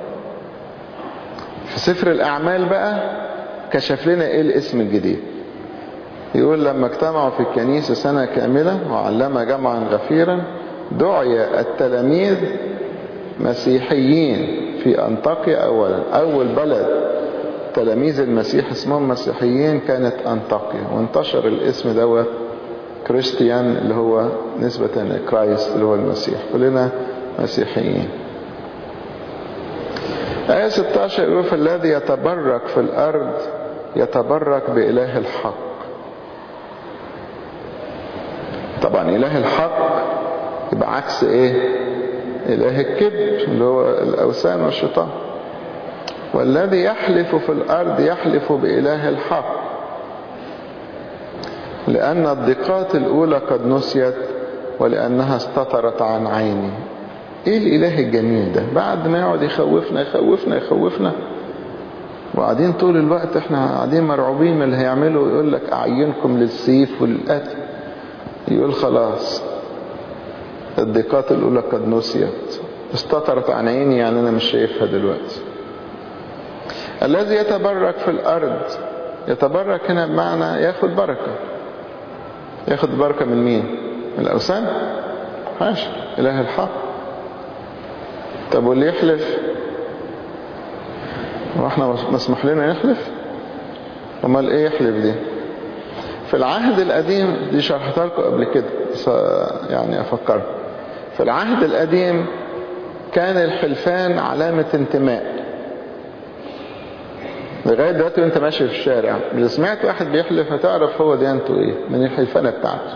في سفر الأعمال بقى كشف لنا إيه الاسم الجديد يقول لما اجتمعوا في الكنيسة سنة كاملة وعلم جمعا غفيرا دعي التلاميذ مسيحيين في أنطاكيا أولا أول بلد تلاميذ المسيح اسمهم مسيحيين كانت أنطاكيا وانتشر الاسم دوت كريستيان اللي هو نسبة لكرايست اللي هو المسيح كلنا مسيحيين آية 16 يقول فالذي يتبرك في الأرض يتبرك بإله الحق طبعا إله الحق يبقى عكس إيه إله الكذب اللي هو الأوثان والشيطان والذي يحلف في الأرض يحلف بإله الحق لأن الضيقات الأولى قد نسيت ولأنها استطرت عن عيني ايه الاله الجميل ده بعد ما يقعد يخوفنا يخوفنا يخوفنا وقاعدين طول الوقت احنا قاعدين مرعوبين من اللي هيعمله يقول لك اعينكم للسيف والقتل يقول خلاص الضيقات الاولى قد نسيت استطرت عن عيني يعني انا مش شايفها دلوقتي الذي يتبرك في الارض يتبرك هنا بمعنى ياخد بركة ياخد بركة من مين من الاوثان ماشي اله الحق طب واللي يحلف واحنا مسموح لنا نحلف امال ايه يحلف دي في العهد القديم دي شرحتها لكم قبل كده بس يعني افكر في العهد القديم كان الحلفان علامة انتماء لغاية دلوقتي وانت ماشي في الشارع اذا سمعت واحد بيحلف هتعرف هو ديانته ايه من الحلفانة بتاعته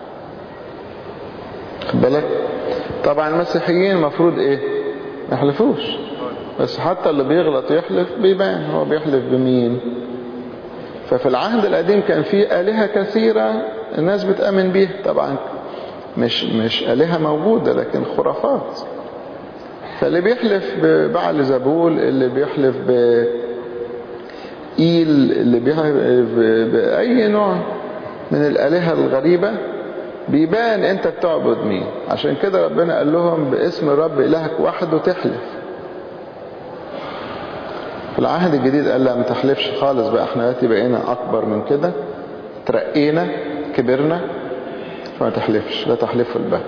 خد بالك طبعا المسيحيين المفروض ايه ما يحلفوش بس حتى اللي بيغلط يحلف بيبان هو بيحلف بمين ففي العهد القديم كان في آلهة كثيرة الناس بتأمن بيها طبعا مش مش آلهة موجودة لكن خرافات فاللي بيحلف ببعل زبول اللي بيحلف بإيل اللي بيحلف بأي نوع من الآلهة الغريبة بيبان انت بتعبد مين عشان كده ربنا قال لهم باسم الرب إلهك وحده تحلف في العهد الجديد قال لا ما تحلفش خالص بقى احنا دلوقتي بقينا اكبر من كده ترقينا كبرنا فما تحلفش لا تحلف في البهت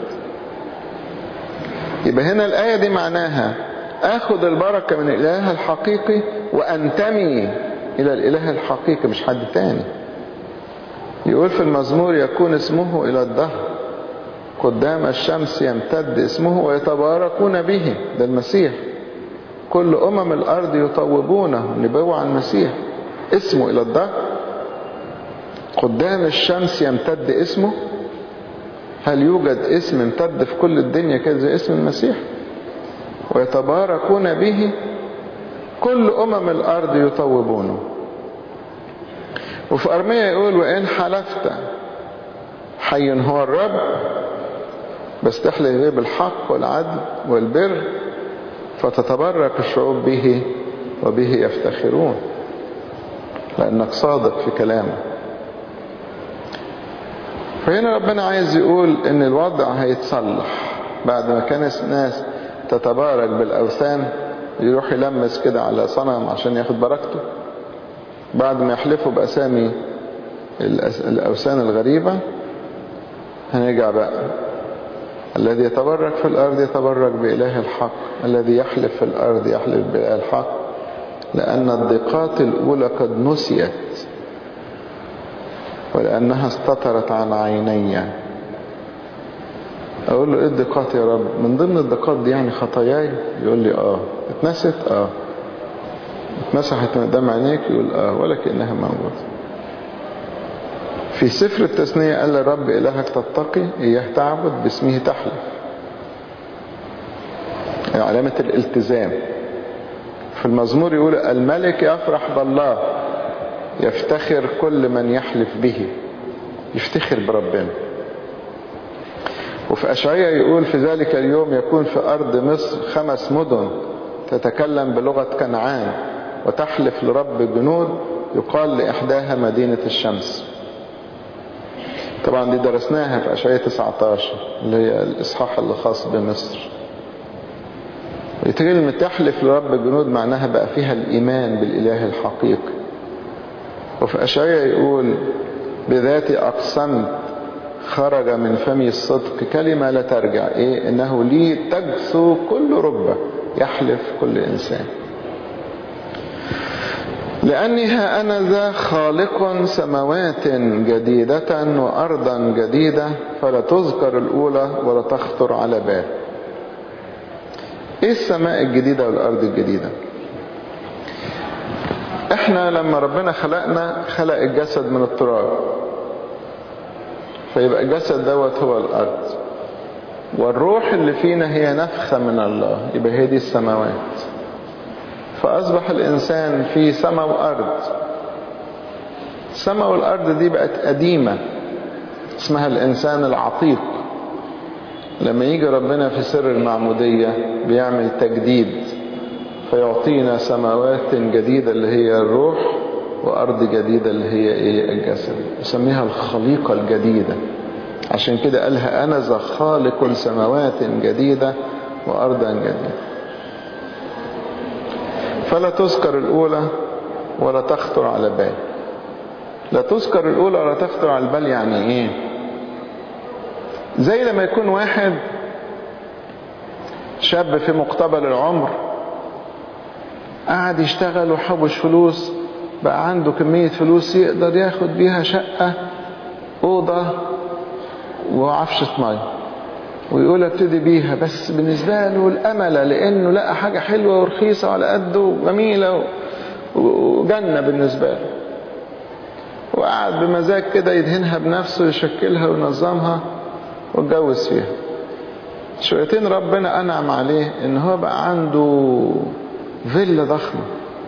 يبقى هنا الآية دي معناها اخد البركة من الاله الحقيقي وانتمي الى الاله الحقيقي مش حد تاني يقول في المزمور يكون اسمه الى الدهر قدام الشمس يمتد اسمه ويتباركون به ده المسيح كل أمم الأرض يطوبونه نبوة عن المسيح اسمه إلى الدهر قدام الشمس يمتد اسمه هل يوجد اسم امتد في كل الدنيا كده زي اسم المسيح ويتباركون به كل أمم الأرض يطوبونه وفي أرمية يقول وإن حلفت حي هو الرب بس تحلف به بالحق والعدل والبر فتتبرك الشعوب به وبه يفتخرون لأنك صادق في كلامك فهنا ربنا عايز يقول ان الوضع هيتصلح بعد ما كان الناس تتبارك بالأوثان يروح يلمس كده على صنم عشان ياخد بركته بعد ما يحلفوا بأسامي الأوثان الغريبة هنرجع بقى الذي يتبرك في الأرض يتبرك بإله الحق الذي يحلف في الأرض يحلف بإله الحق لأن الضيقات الأولى قد نسيت ولأنها استطرت عن عيني أقول له إيه الضيقات يا رب من ضمن الضيقات دي يعني خطاياي يقول لي آه اتنست آه اتمسحت من قدام عينيك يقول آه ولا كأنها موجودة في سفر التثنية قال الرب إلهك تتقي إياه تعبد باسمه تحلف يعني علامة الالتزام في المزمور يقول الملك يفرح بالله يفتخر كل من يحلف به يفتخر بربنا وفي أشعية يقول في ذلك اليوم يكون في أرض مصر خمس مدن تتكلم بلغة كنعان وتحلف لرب جنود يقال لإحداها مدينة الشمس طبعا دي درسناها في أشعية 19 اللي هي الإصحاح اللي خاص بمصر كلمة تحلف لرب الجنود معناها بقى فيها الإيمان بالإله الحقيقي وفي أشعية يقول بذاتي أقسمت خرج من فمي الصدق كلمة لا ترجع إيه إنه لي تجثو كل ربة يحلف كل إنسان لأني ها أنا ذا خالق سماوات جديدة وأرضا جديدة فلا تذكر الأولى ولا تخطر على بال إيه السماء الجديدة والأرض الجديدة إحنا لما ربنا خلقنا خلق الجسد من التراب فيبقى الجسد دوت هو الأرض والروح اللي فينا هي نفخة من الله يبقى هي دي السماوات فأصبح الإنسان في سماء وأرض السماء والأرض دي بقت قديمة اسمها الإنسان العتيق لما يجي ربنا في سر المعمودية بيعمل تجديد فيعطينا سماوات جديدة اللي هي الروح وأرض جديدة اللي هي إيه الجسد يسميها الخليقة الجديدة عشان كده قالها أنا ذا خالق سماوات جديدة وأرضا جديدة فلا تذكر الأولى ولا تخطر على بال لا تذكر الأولى ولا تخطر على البال يعني إيه زي لما يكون واحد شاب في مقتبل العمر قعد يشتغل وحوش فلوس بقى عنده كمية فلوس يقدر ياخد بيها شقة أوضة وعفشة مية ويقول ابتدي بيها بس بالنسبة له الأمل لأنه لقى حاجة حلوة ورخيصة على قده وجميلة وجنة بالنسبة له وقعد بمزاج كده يدهنها بنفسه يشكلها وينظمها واتجوز فيها شويتين ربنا أنعم عليه إن هو بقى عنده فيلا ضخمة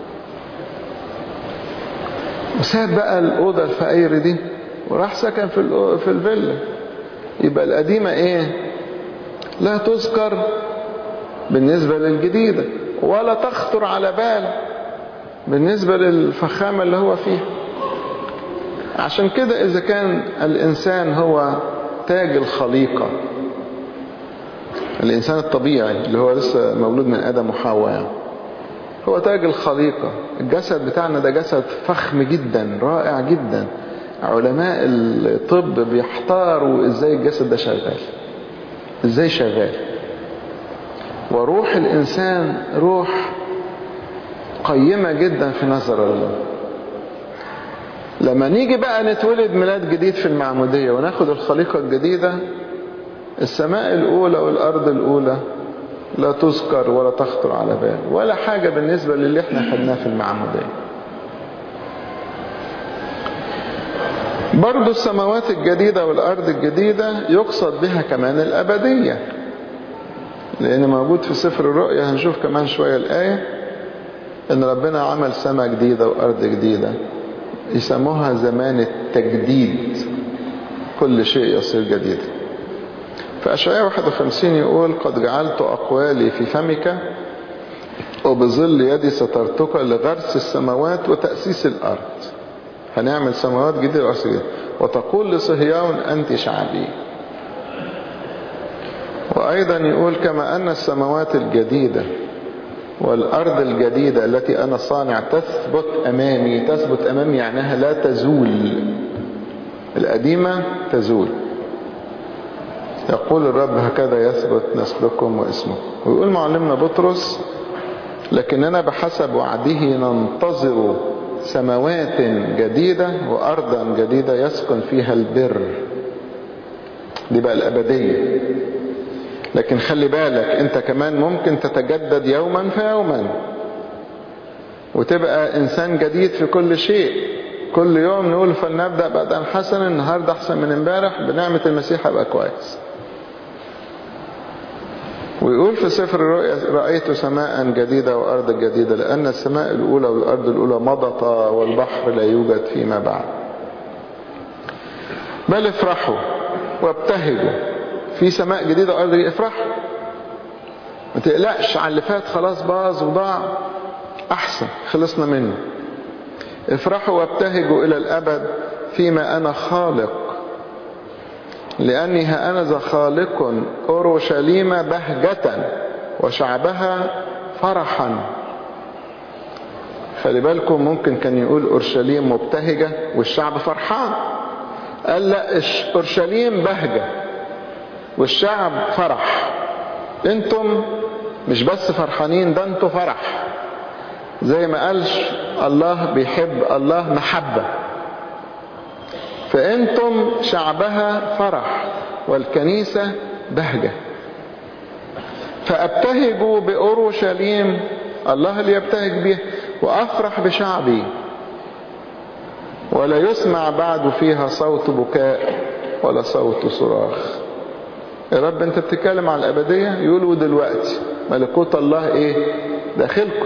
وساب بقى الأوضة الفقيرة دي وراح سكن في في الفيلا يبقى القديمة إيه لا تذكر بالنسبة للجديدة ولا تخطر على بال بالنسبة للفخامة اللي هو فيها عشان كده إذا كان الإنسان هو تاج الخليقة الإنسان الطبيعي اللي هو لسه مولود من آدم وحواء هو تاج الخليقة الجسد بتاعنا ده جسد فخم جدا رائع جدا علماء الطب بيحتاروا ازاي الجسد ده شغال ازاي شغال وروح الإنسان روح قيمة جدا في نظر الله لما نيجي بقى نتولد ميلاد جديد في المعمودية وناخد الخليقة الجديدة السماء الأولى والأرض الأولى لا تذكر ولا تخطر على بال ولا حاجة بالنسبة للي احنا خدناه في المعمودية برضو السماوات الجديدة والأرض الجديدة يقصد بها كمان الأبدية لأن موجود في سفر الرؤيا هنشوف كمان شوية الآية إن ربنا عمل سماء جديدة وأرض جديدة يسموها زمان التجديد كل شيء يصير جديد في أشعياء 51 يقول قد جعلت أقوالي في فمك وبظل يدي سترتك لغرس السماوات وتأسيس الأرض هنعمل سماوات جديدة وأرض جديدة وتقول لصهيون أنت شعبي وأيضا يقول كما أن السماوات الجديدة والأرض الجديدة التي أنا صانع تثبت أمامي تثبت أمامي يعنيها لا تزول القديمة تزول يقول الرب هكذا يثبت نسلكم واسمكم ويقول معلمنا بطرس لكننا بحسب وعده ننتظر سماوات جديدة وأرضا جديدة يسكن فيها البر دي بقى الأبدية لكن خلي بالك انت كمان ممكن تتجدد يوما فيوما وتبقى انسان جديد في كل شيء كل يوم نقول فلنبدأ بدءا حسنا النهاردة احسن من امبارح بنعمة المسيح ابقى كويس ويقول في سفر الرؤيا رأيت سماء جديدة وأرض جديدة لأن السماء الأولى والأرض الأولى مضتا والبحر لا يوجد فيما بعد بل افرحوا وابتهجوا في سماء جديدة وأرض جديدة افرحوا ما تقلقش على اللي فات خلاص باظ وضاع أحسن خلصنا منه افرحوا وابتهجوا إلى الأبد فيما أنا خالق لأني ها أنا ذا خالق أورشليم بهجة وشعبها فرحا خلي بالكم ممكن كان يقول أورشليم مبتهجة والشعب فرحان قال لا أورشليم بهجة والشعب فرح انتم مش بس فرحانين ده انتوا فرح زي ما قالش الله بيحب الله محبة فانتم شعبها فرح والكنيسة بهجة فابتهجوا بأورشليم الله اللي يبتهج به وافرح بشعبي ولا يسمع بعد فيها صوت بكاء ولا صوت صراخ يا رب انت بتتكلم عن الابدية يقولوا دلوقتي ملكوت الله ايه داخلكم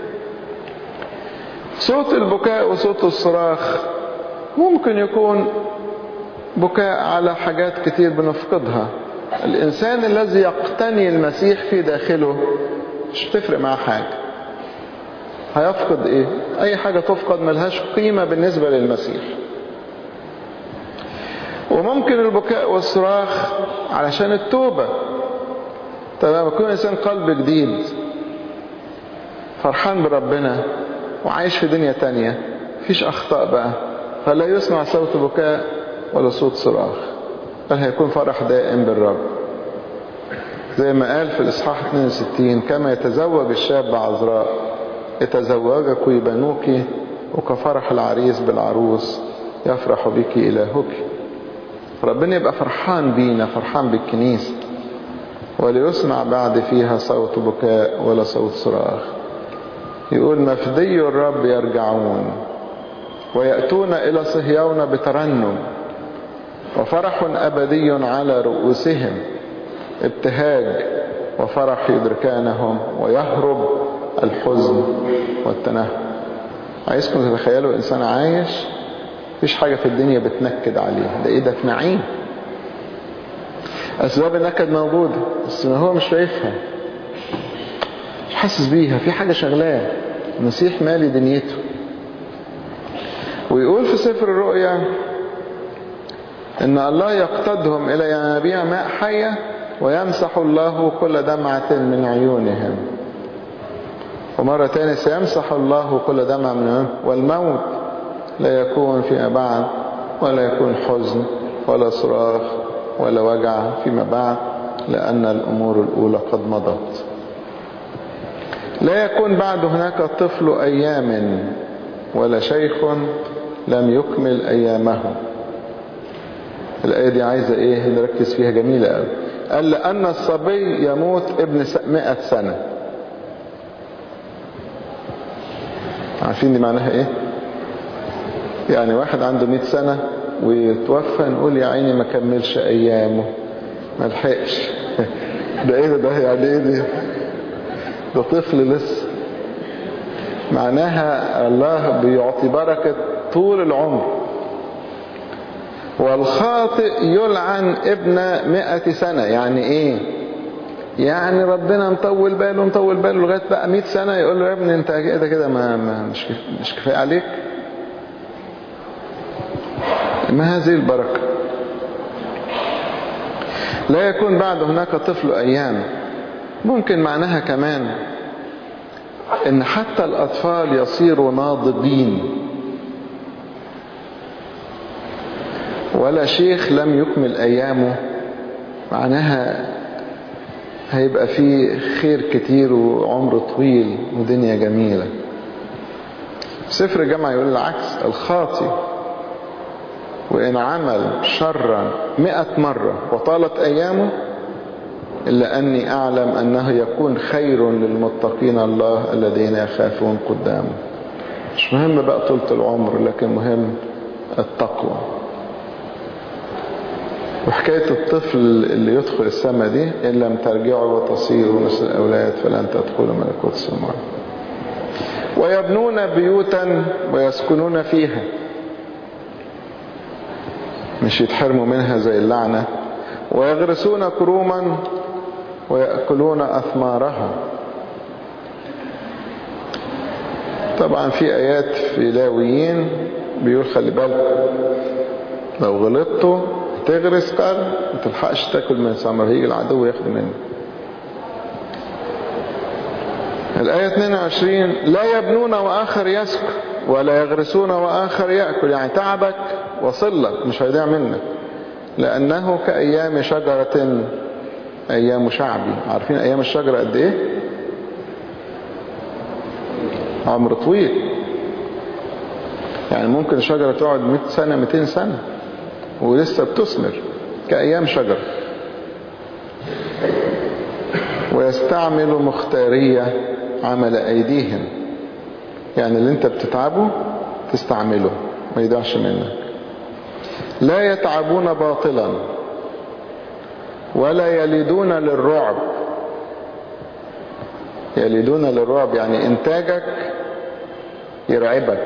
صوت البكاء وصوت الصراخ ممكن يكون بكاء على حاجات كتير بنفقدها الانسان الذي يقتني المسيح في داخله مش بتفرق معاه حاجة هيفقد ايه اي حاجة تفقد ملهاش قيمة بالنسبة للمسيح وممكن البكاء والصراخ علشان التوبة طب لما يكون انسان قلب جديد فرحان بربنا وعايش في دنيا تانية مفيش اخطاء بقى فلا يسمع صوت بكاء ولا صوت صراخ بل هيكون فرح دائم بالرب زي ما قال في الاصحاح 62 كما يتزوج الشاب عذراء يتزوجك بنوك وكفرح العريس بالعروس يفرح بك إلهك ربنا يبقى فرحان بينا فرحان بالكنيسة وليسمع بعد فيها صوت بكاء ولا صوت صراخ يقول مفدي الرب يرجعون ويأتون إلى صهيون بترنم وفرح أبدي على رؤوسهم ابتهاج وفرح يدركانهم ويهرب الحزن والتنهد عايزكم تتخيلوا إنسان عايش مفيش حاجة في الدنيا بتنكد عليه ده ايه ده في نعيم اسباب النكد موجودة بس ما هو مش شايفها مش حاسس بيها في حاجة شغلاه المسيح مالي دنيته ويقول في سفر الرؤيا ان الله يقتدهم الى ينابيع ماء حية ويمسح الله كل دمعة من عيونهم ومرة تاني سيمسح الله كل دمعة من عيونهم والموت لا يكون فيما بعد ولا يكون حزن ولا صراخ ولا وجع فيما بعد لأن الأمور الأولى قد مضت لا يكون بعد هناك طفل أيام ولا شيخ لم يكمل أيامه الآية دي عايزة إيه نركز فيها جميلة قوي قال لأن الصبي يموت ابن مئة سنة عارفين دي معناها إيه يعني واحد عنده مئة سنة ويتوفى نقول يا عيني ما كملش أيامه ما لحقش ده إيه ده يعني إيه دي ده طفل لسه معناها الله بيعطي بركة طول العمر والخاطئ يلعن ابن مئة سنة يعني ايه يعني ربنا مطول باله مطول باله لغاية بقى مئة سنة يقول له يا ابني انت كده كده ما, ما مش, مش كفاية عليك ما هذه البركة لا يكون بعد هناك طفل ايام ممكن معناها كمان ان حتى الاطفال يصيروا ناضجين ولا شيخ لم يكمل ايامه معناها هيبقى فيه خير كتير وعمر طويل ودنيا جميلة سفر جمع يقول العكس الخاطي وإن عمل شرا مئة مرة وطالت أيامه إلا أني أعلم أنه يكون خير للمتقين الله الذين يخافون قدامه مش مهم بقى طولة العمر لكن مهم التقوى وحكاية الطفل اللي يدخل السماء دي إن لم ترجعوا وتصيروا مثل الأولاد فلن تدخلوا ملكوت السماء ويبنون بيوتا ويسكنون فيها مش يتحرموا منها زي اللعنة ويغرسون كروما ويأكلون أثمارها طبعا في آيات في لاويين بيقول خلي بالك لو غلطتوا تغرس قرن ما تلحقش تاكل من ثمر هيجي العدو ياخد منه الآية 22 لا يبنون وآخر يسكن ولا يغرسون وآخر يأكل يعني تعبك وصل لك مش هيضيع منك لأنه كأيام شجرة أيام شعبي عارفين أيام الشجرة قد إيه عمر طويل يعني ممكن الشجرة تقعد 100 سنة 200 سنة ولسه بتثمر كأيام شجرة ويستعمل مختارية عمل أيديهم يعني اللي انت بتتعبه تستعمله ما يضيعش منك لا يتعبون باطلا ولا يلدون للرعب يلدون للرعب يعني انتاجك يرعبك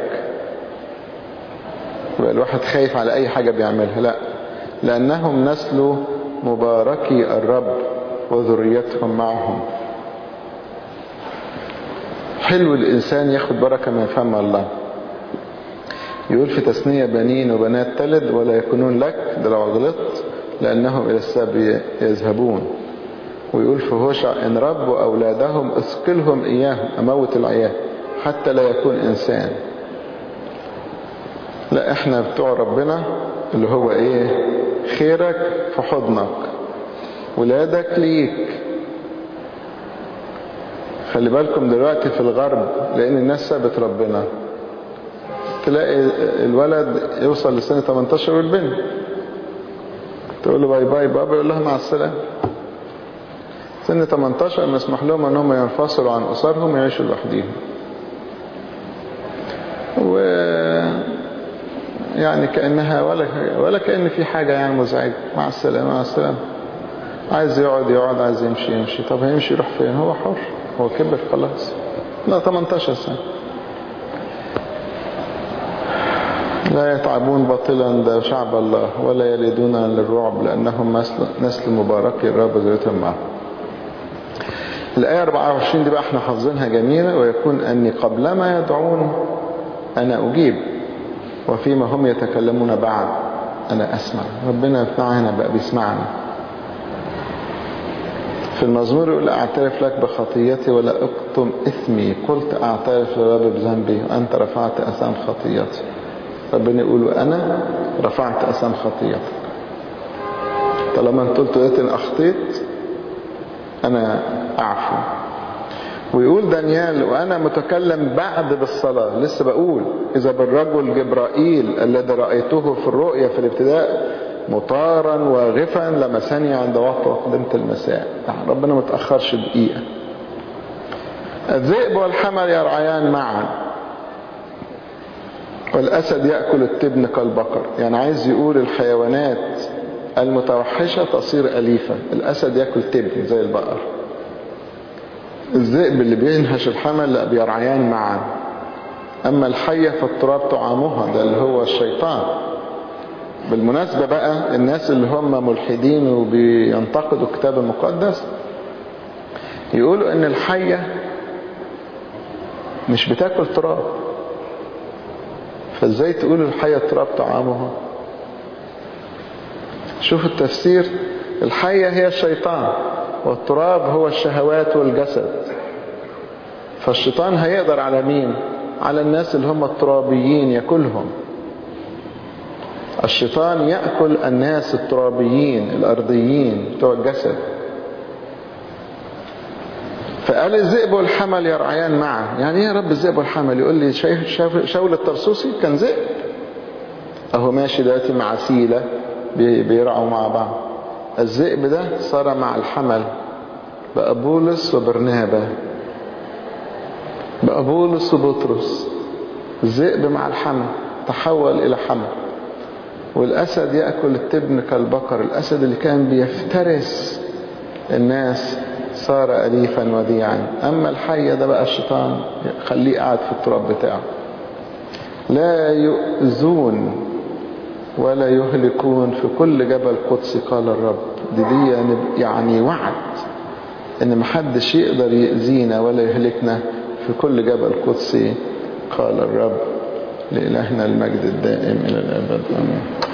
يبقى الواحد خايف على اي حاجة بيعملها لا لانهم نسل مباركي الرب وذريتهم معهم حلو الانسان ياخد بركة من فم الله يقول في تثنية بنين وبنات تلد ولا يكونون لك ده لو غلطت لأنهم إلى السبي يذهبون ويقول في هوشع إن ربوا أولادهم اسقلهم إياهم أموت العيال حتى لا يكون إنسان لا إحنا بتوع ربنا اللي هو إيه خيرك في حضنك ولادك ليك خلي بالكم دلوقتي في الغرب لأن الناس سابت ربنا تلاقي الولد يوصل لسنة 18 والبنت تقول له باي باي بابا يقول لها مع السلامة سن 18 مسمح لهم انهم ينفصلوا عن اسرهم ويعيشوا لوحديهم و يعني كأنها ولا ولا كأن في حاجة يعني مزعجة مع السلامة مع السلامة عايز يقعد يقعد عايز يمشي يمشي طب هيمشي يروح فين هو حر هو كبر خلاص لا 18 سنة لا يتعبون باطلا ده شعب الله ولا يلدون للرعب لأنهم نسل مبارك الرب ذريتهم معه الآية 24 دي بقى احنا حافظينها جميلة ويكون أني قبلما يدعون أنا أجيب وفيما هم يتكلمون بعد أنا أسمع ربنا معنا بقى بيسمعنا في المزمور يقول أعترف لك بخطيتي ولا أكتم إثمي قلت أعترف للرب بذنبي وأنت رفعت أسام خطيتي ربنا يقول أنا رفعت أسام خطيتك طالما أنت قلت إن أخطيت أنا أعفو ويقول دانيال وأنا متكلم بعد بالصلاة لسه بقول إذا بالرجل جبرائيل الذي رأيته في الرؤيا في الابتداء مطارا واغفا لمسني عند وقت وقدمت المساء ربنا ما تأخرش دقيقة الذئب والحمل يرعيان معا والأسد يأكل التبن كالبقر يعني عايز يقول الحيوانات المتوحشة تصير أليفة الأسد يأكل تبن زي البقر الذئب اللي بينهش الحمل لا بيرعيان معا أما الحية فالتراب طعامها ده اللي هو الشيطان بالمناسبة بقى الناس اللي هم ملحدين وبينتقدوا الكتاب المقدس يقولوا ان الحية مش بتاكل تراب فازاي تقول الحية التراب طعامها شوف التفسير الحية هي الشيطان والتراب هو الشهوات والجسد فالشيطان هيقدر على مين على الناس اللي هم الترابيين ياكلهم الشيطان يأكل الناس الترابيين الأرضيين بتوع الجسد فقال الذئب والحمل يرعيان معا يعني ايه يا رب الذئب والحمل يقول لي شايف شاول الترسوسي كان ذئب اهو ماشي دلوقتي مع سيلة بيرعوا مع بعض الذئب ده صار مع الحمل بقى بولس وبرنابا بقى بولس وبطرس الذئب مع الحمل تحول الى حمل والأسد يأكل التبن كالبقر الأسد اللي كان بيفترس الناس صار أليفا وديعا أما الحية ده بقى الشيطان خليه قاعد في التراب بتاعه لا يؤذون ولا يهلكون في كل جبل قدسي قال الرب دي, دي يعني وعد ان محدش يقدر يأذينا ولا يهلكنا في كل جبل قدسي قال الرب لإلهنا المجد الدائم إلى الأبد آمين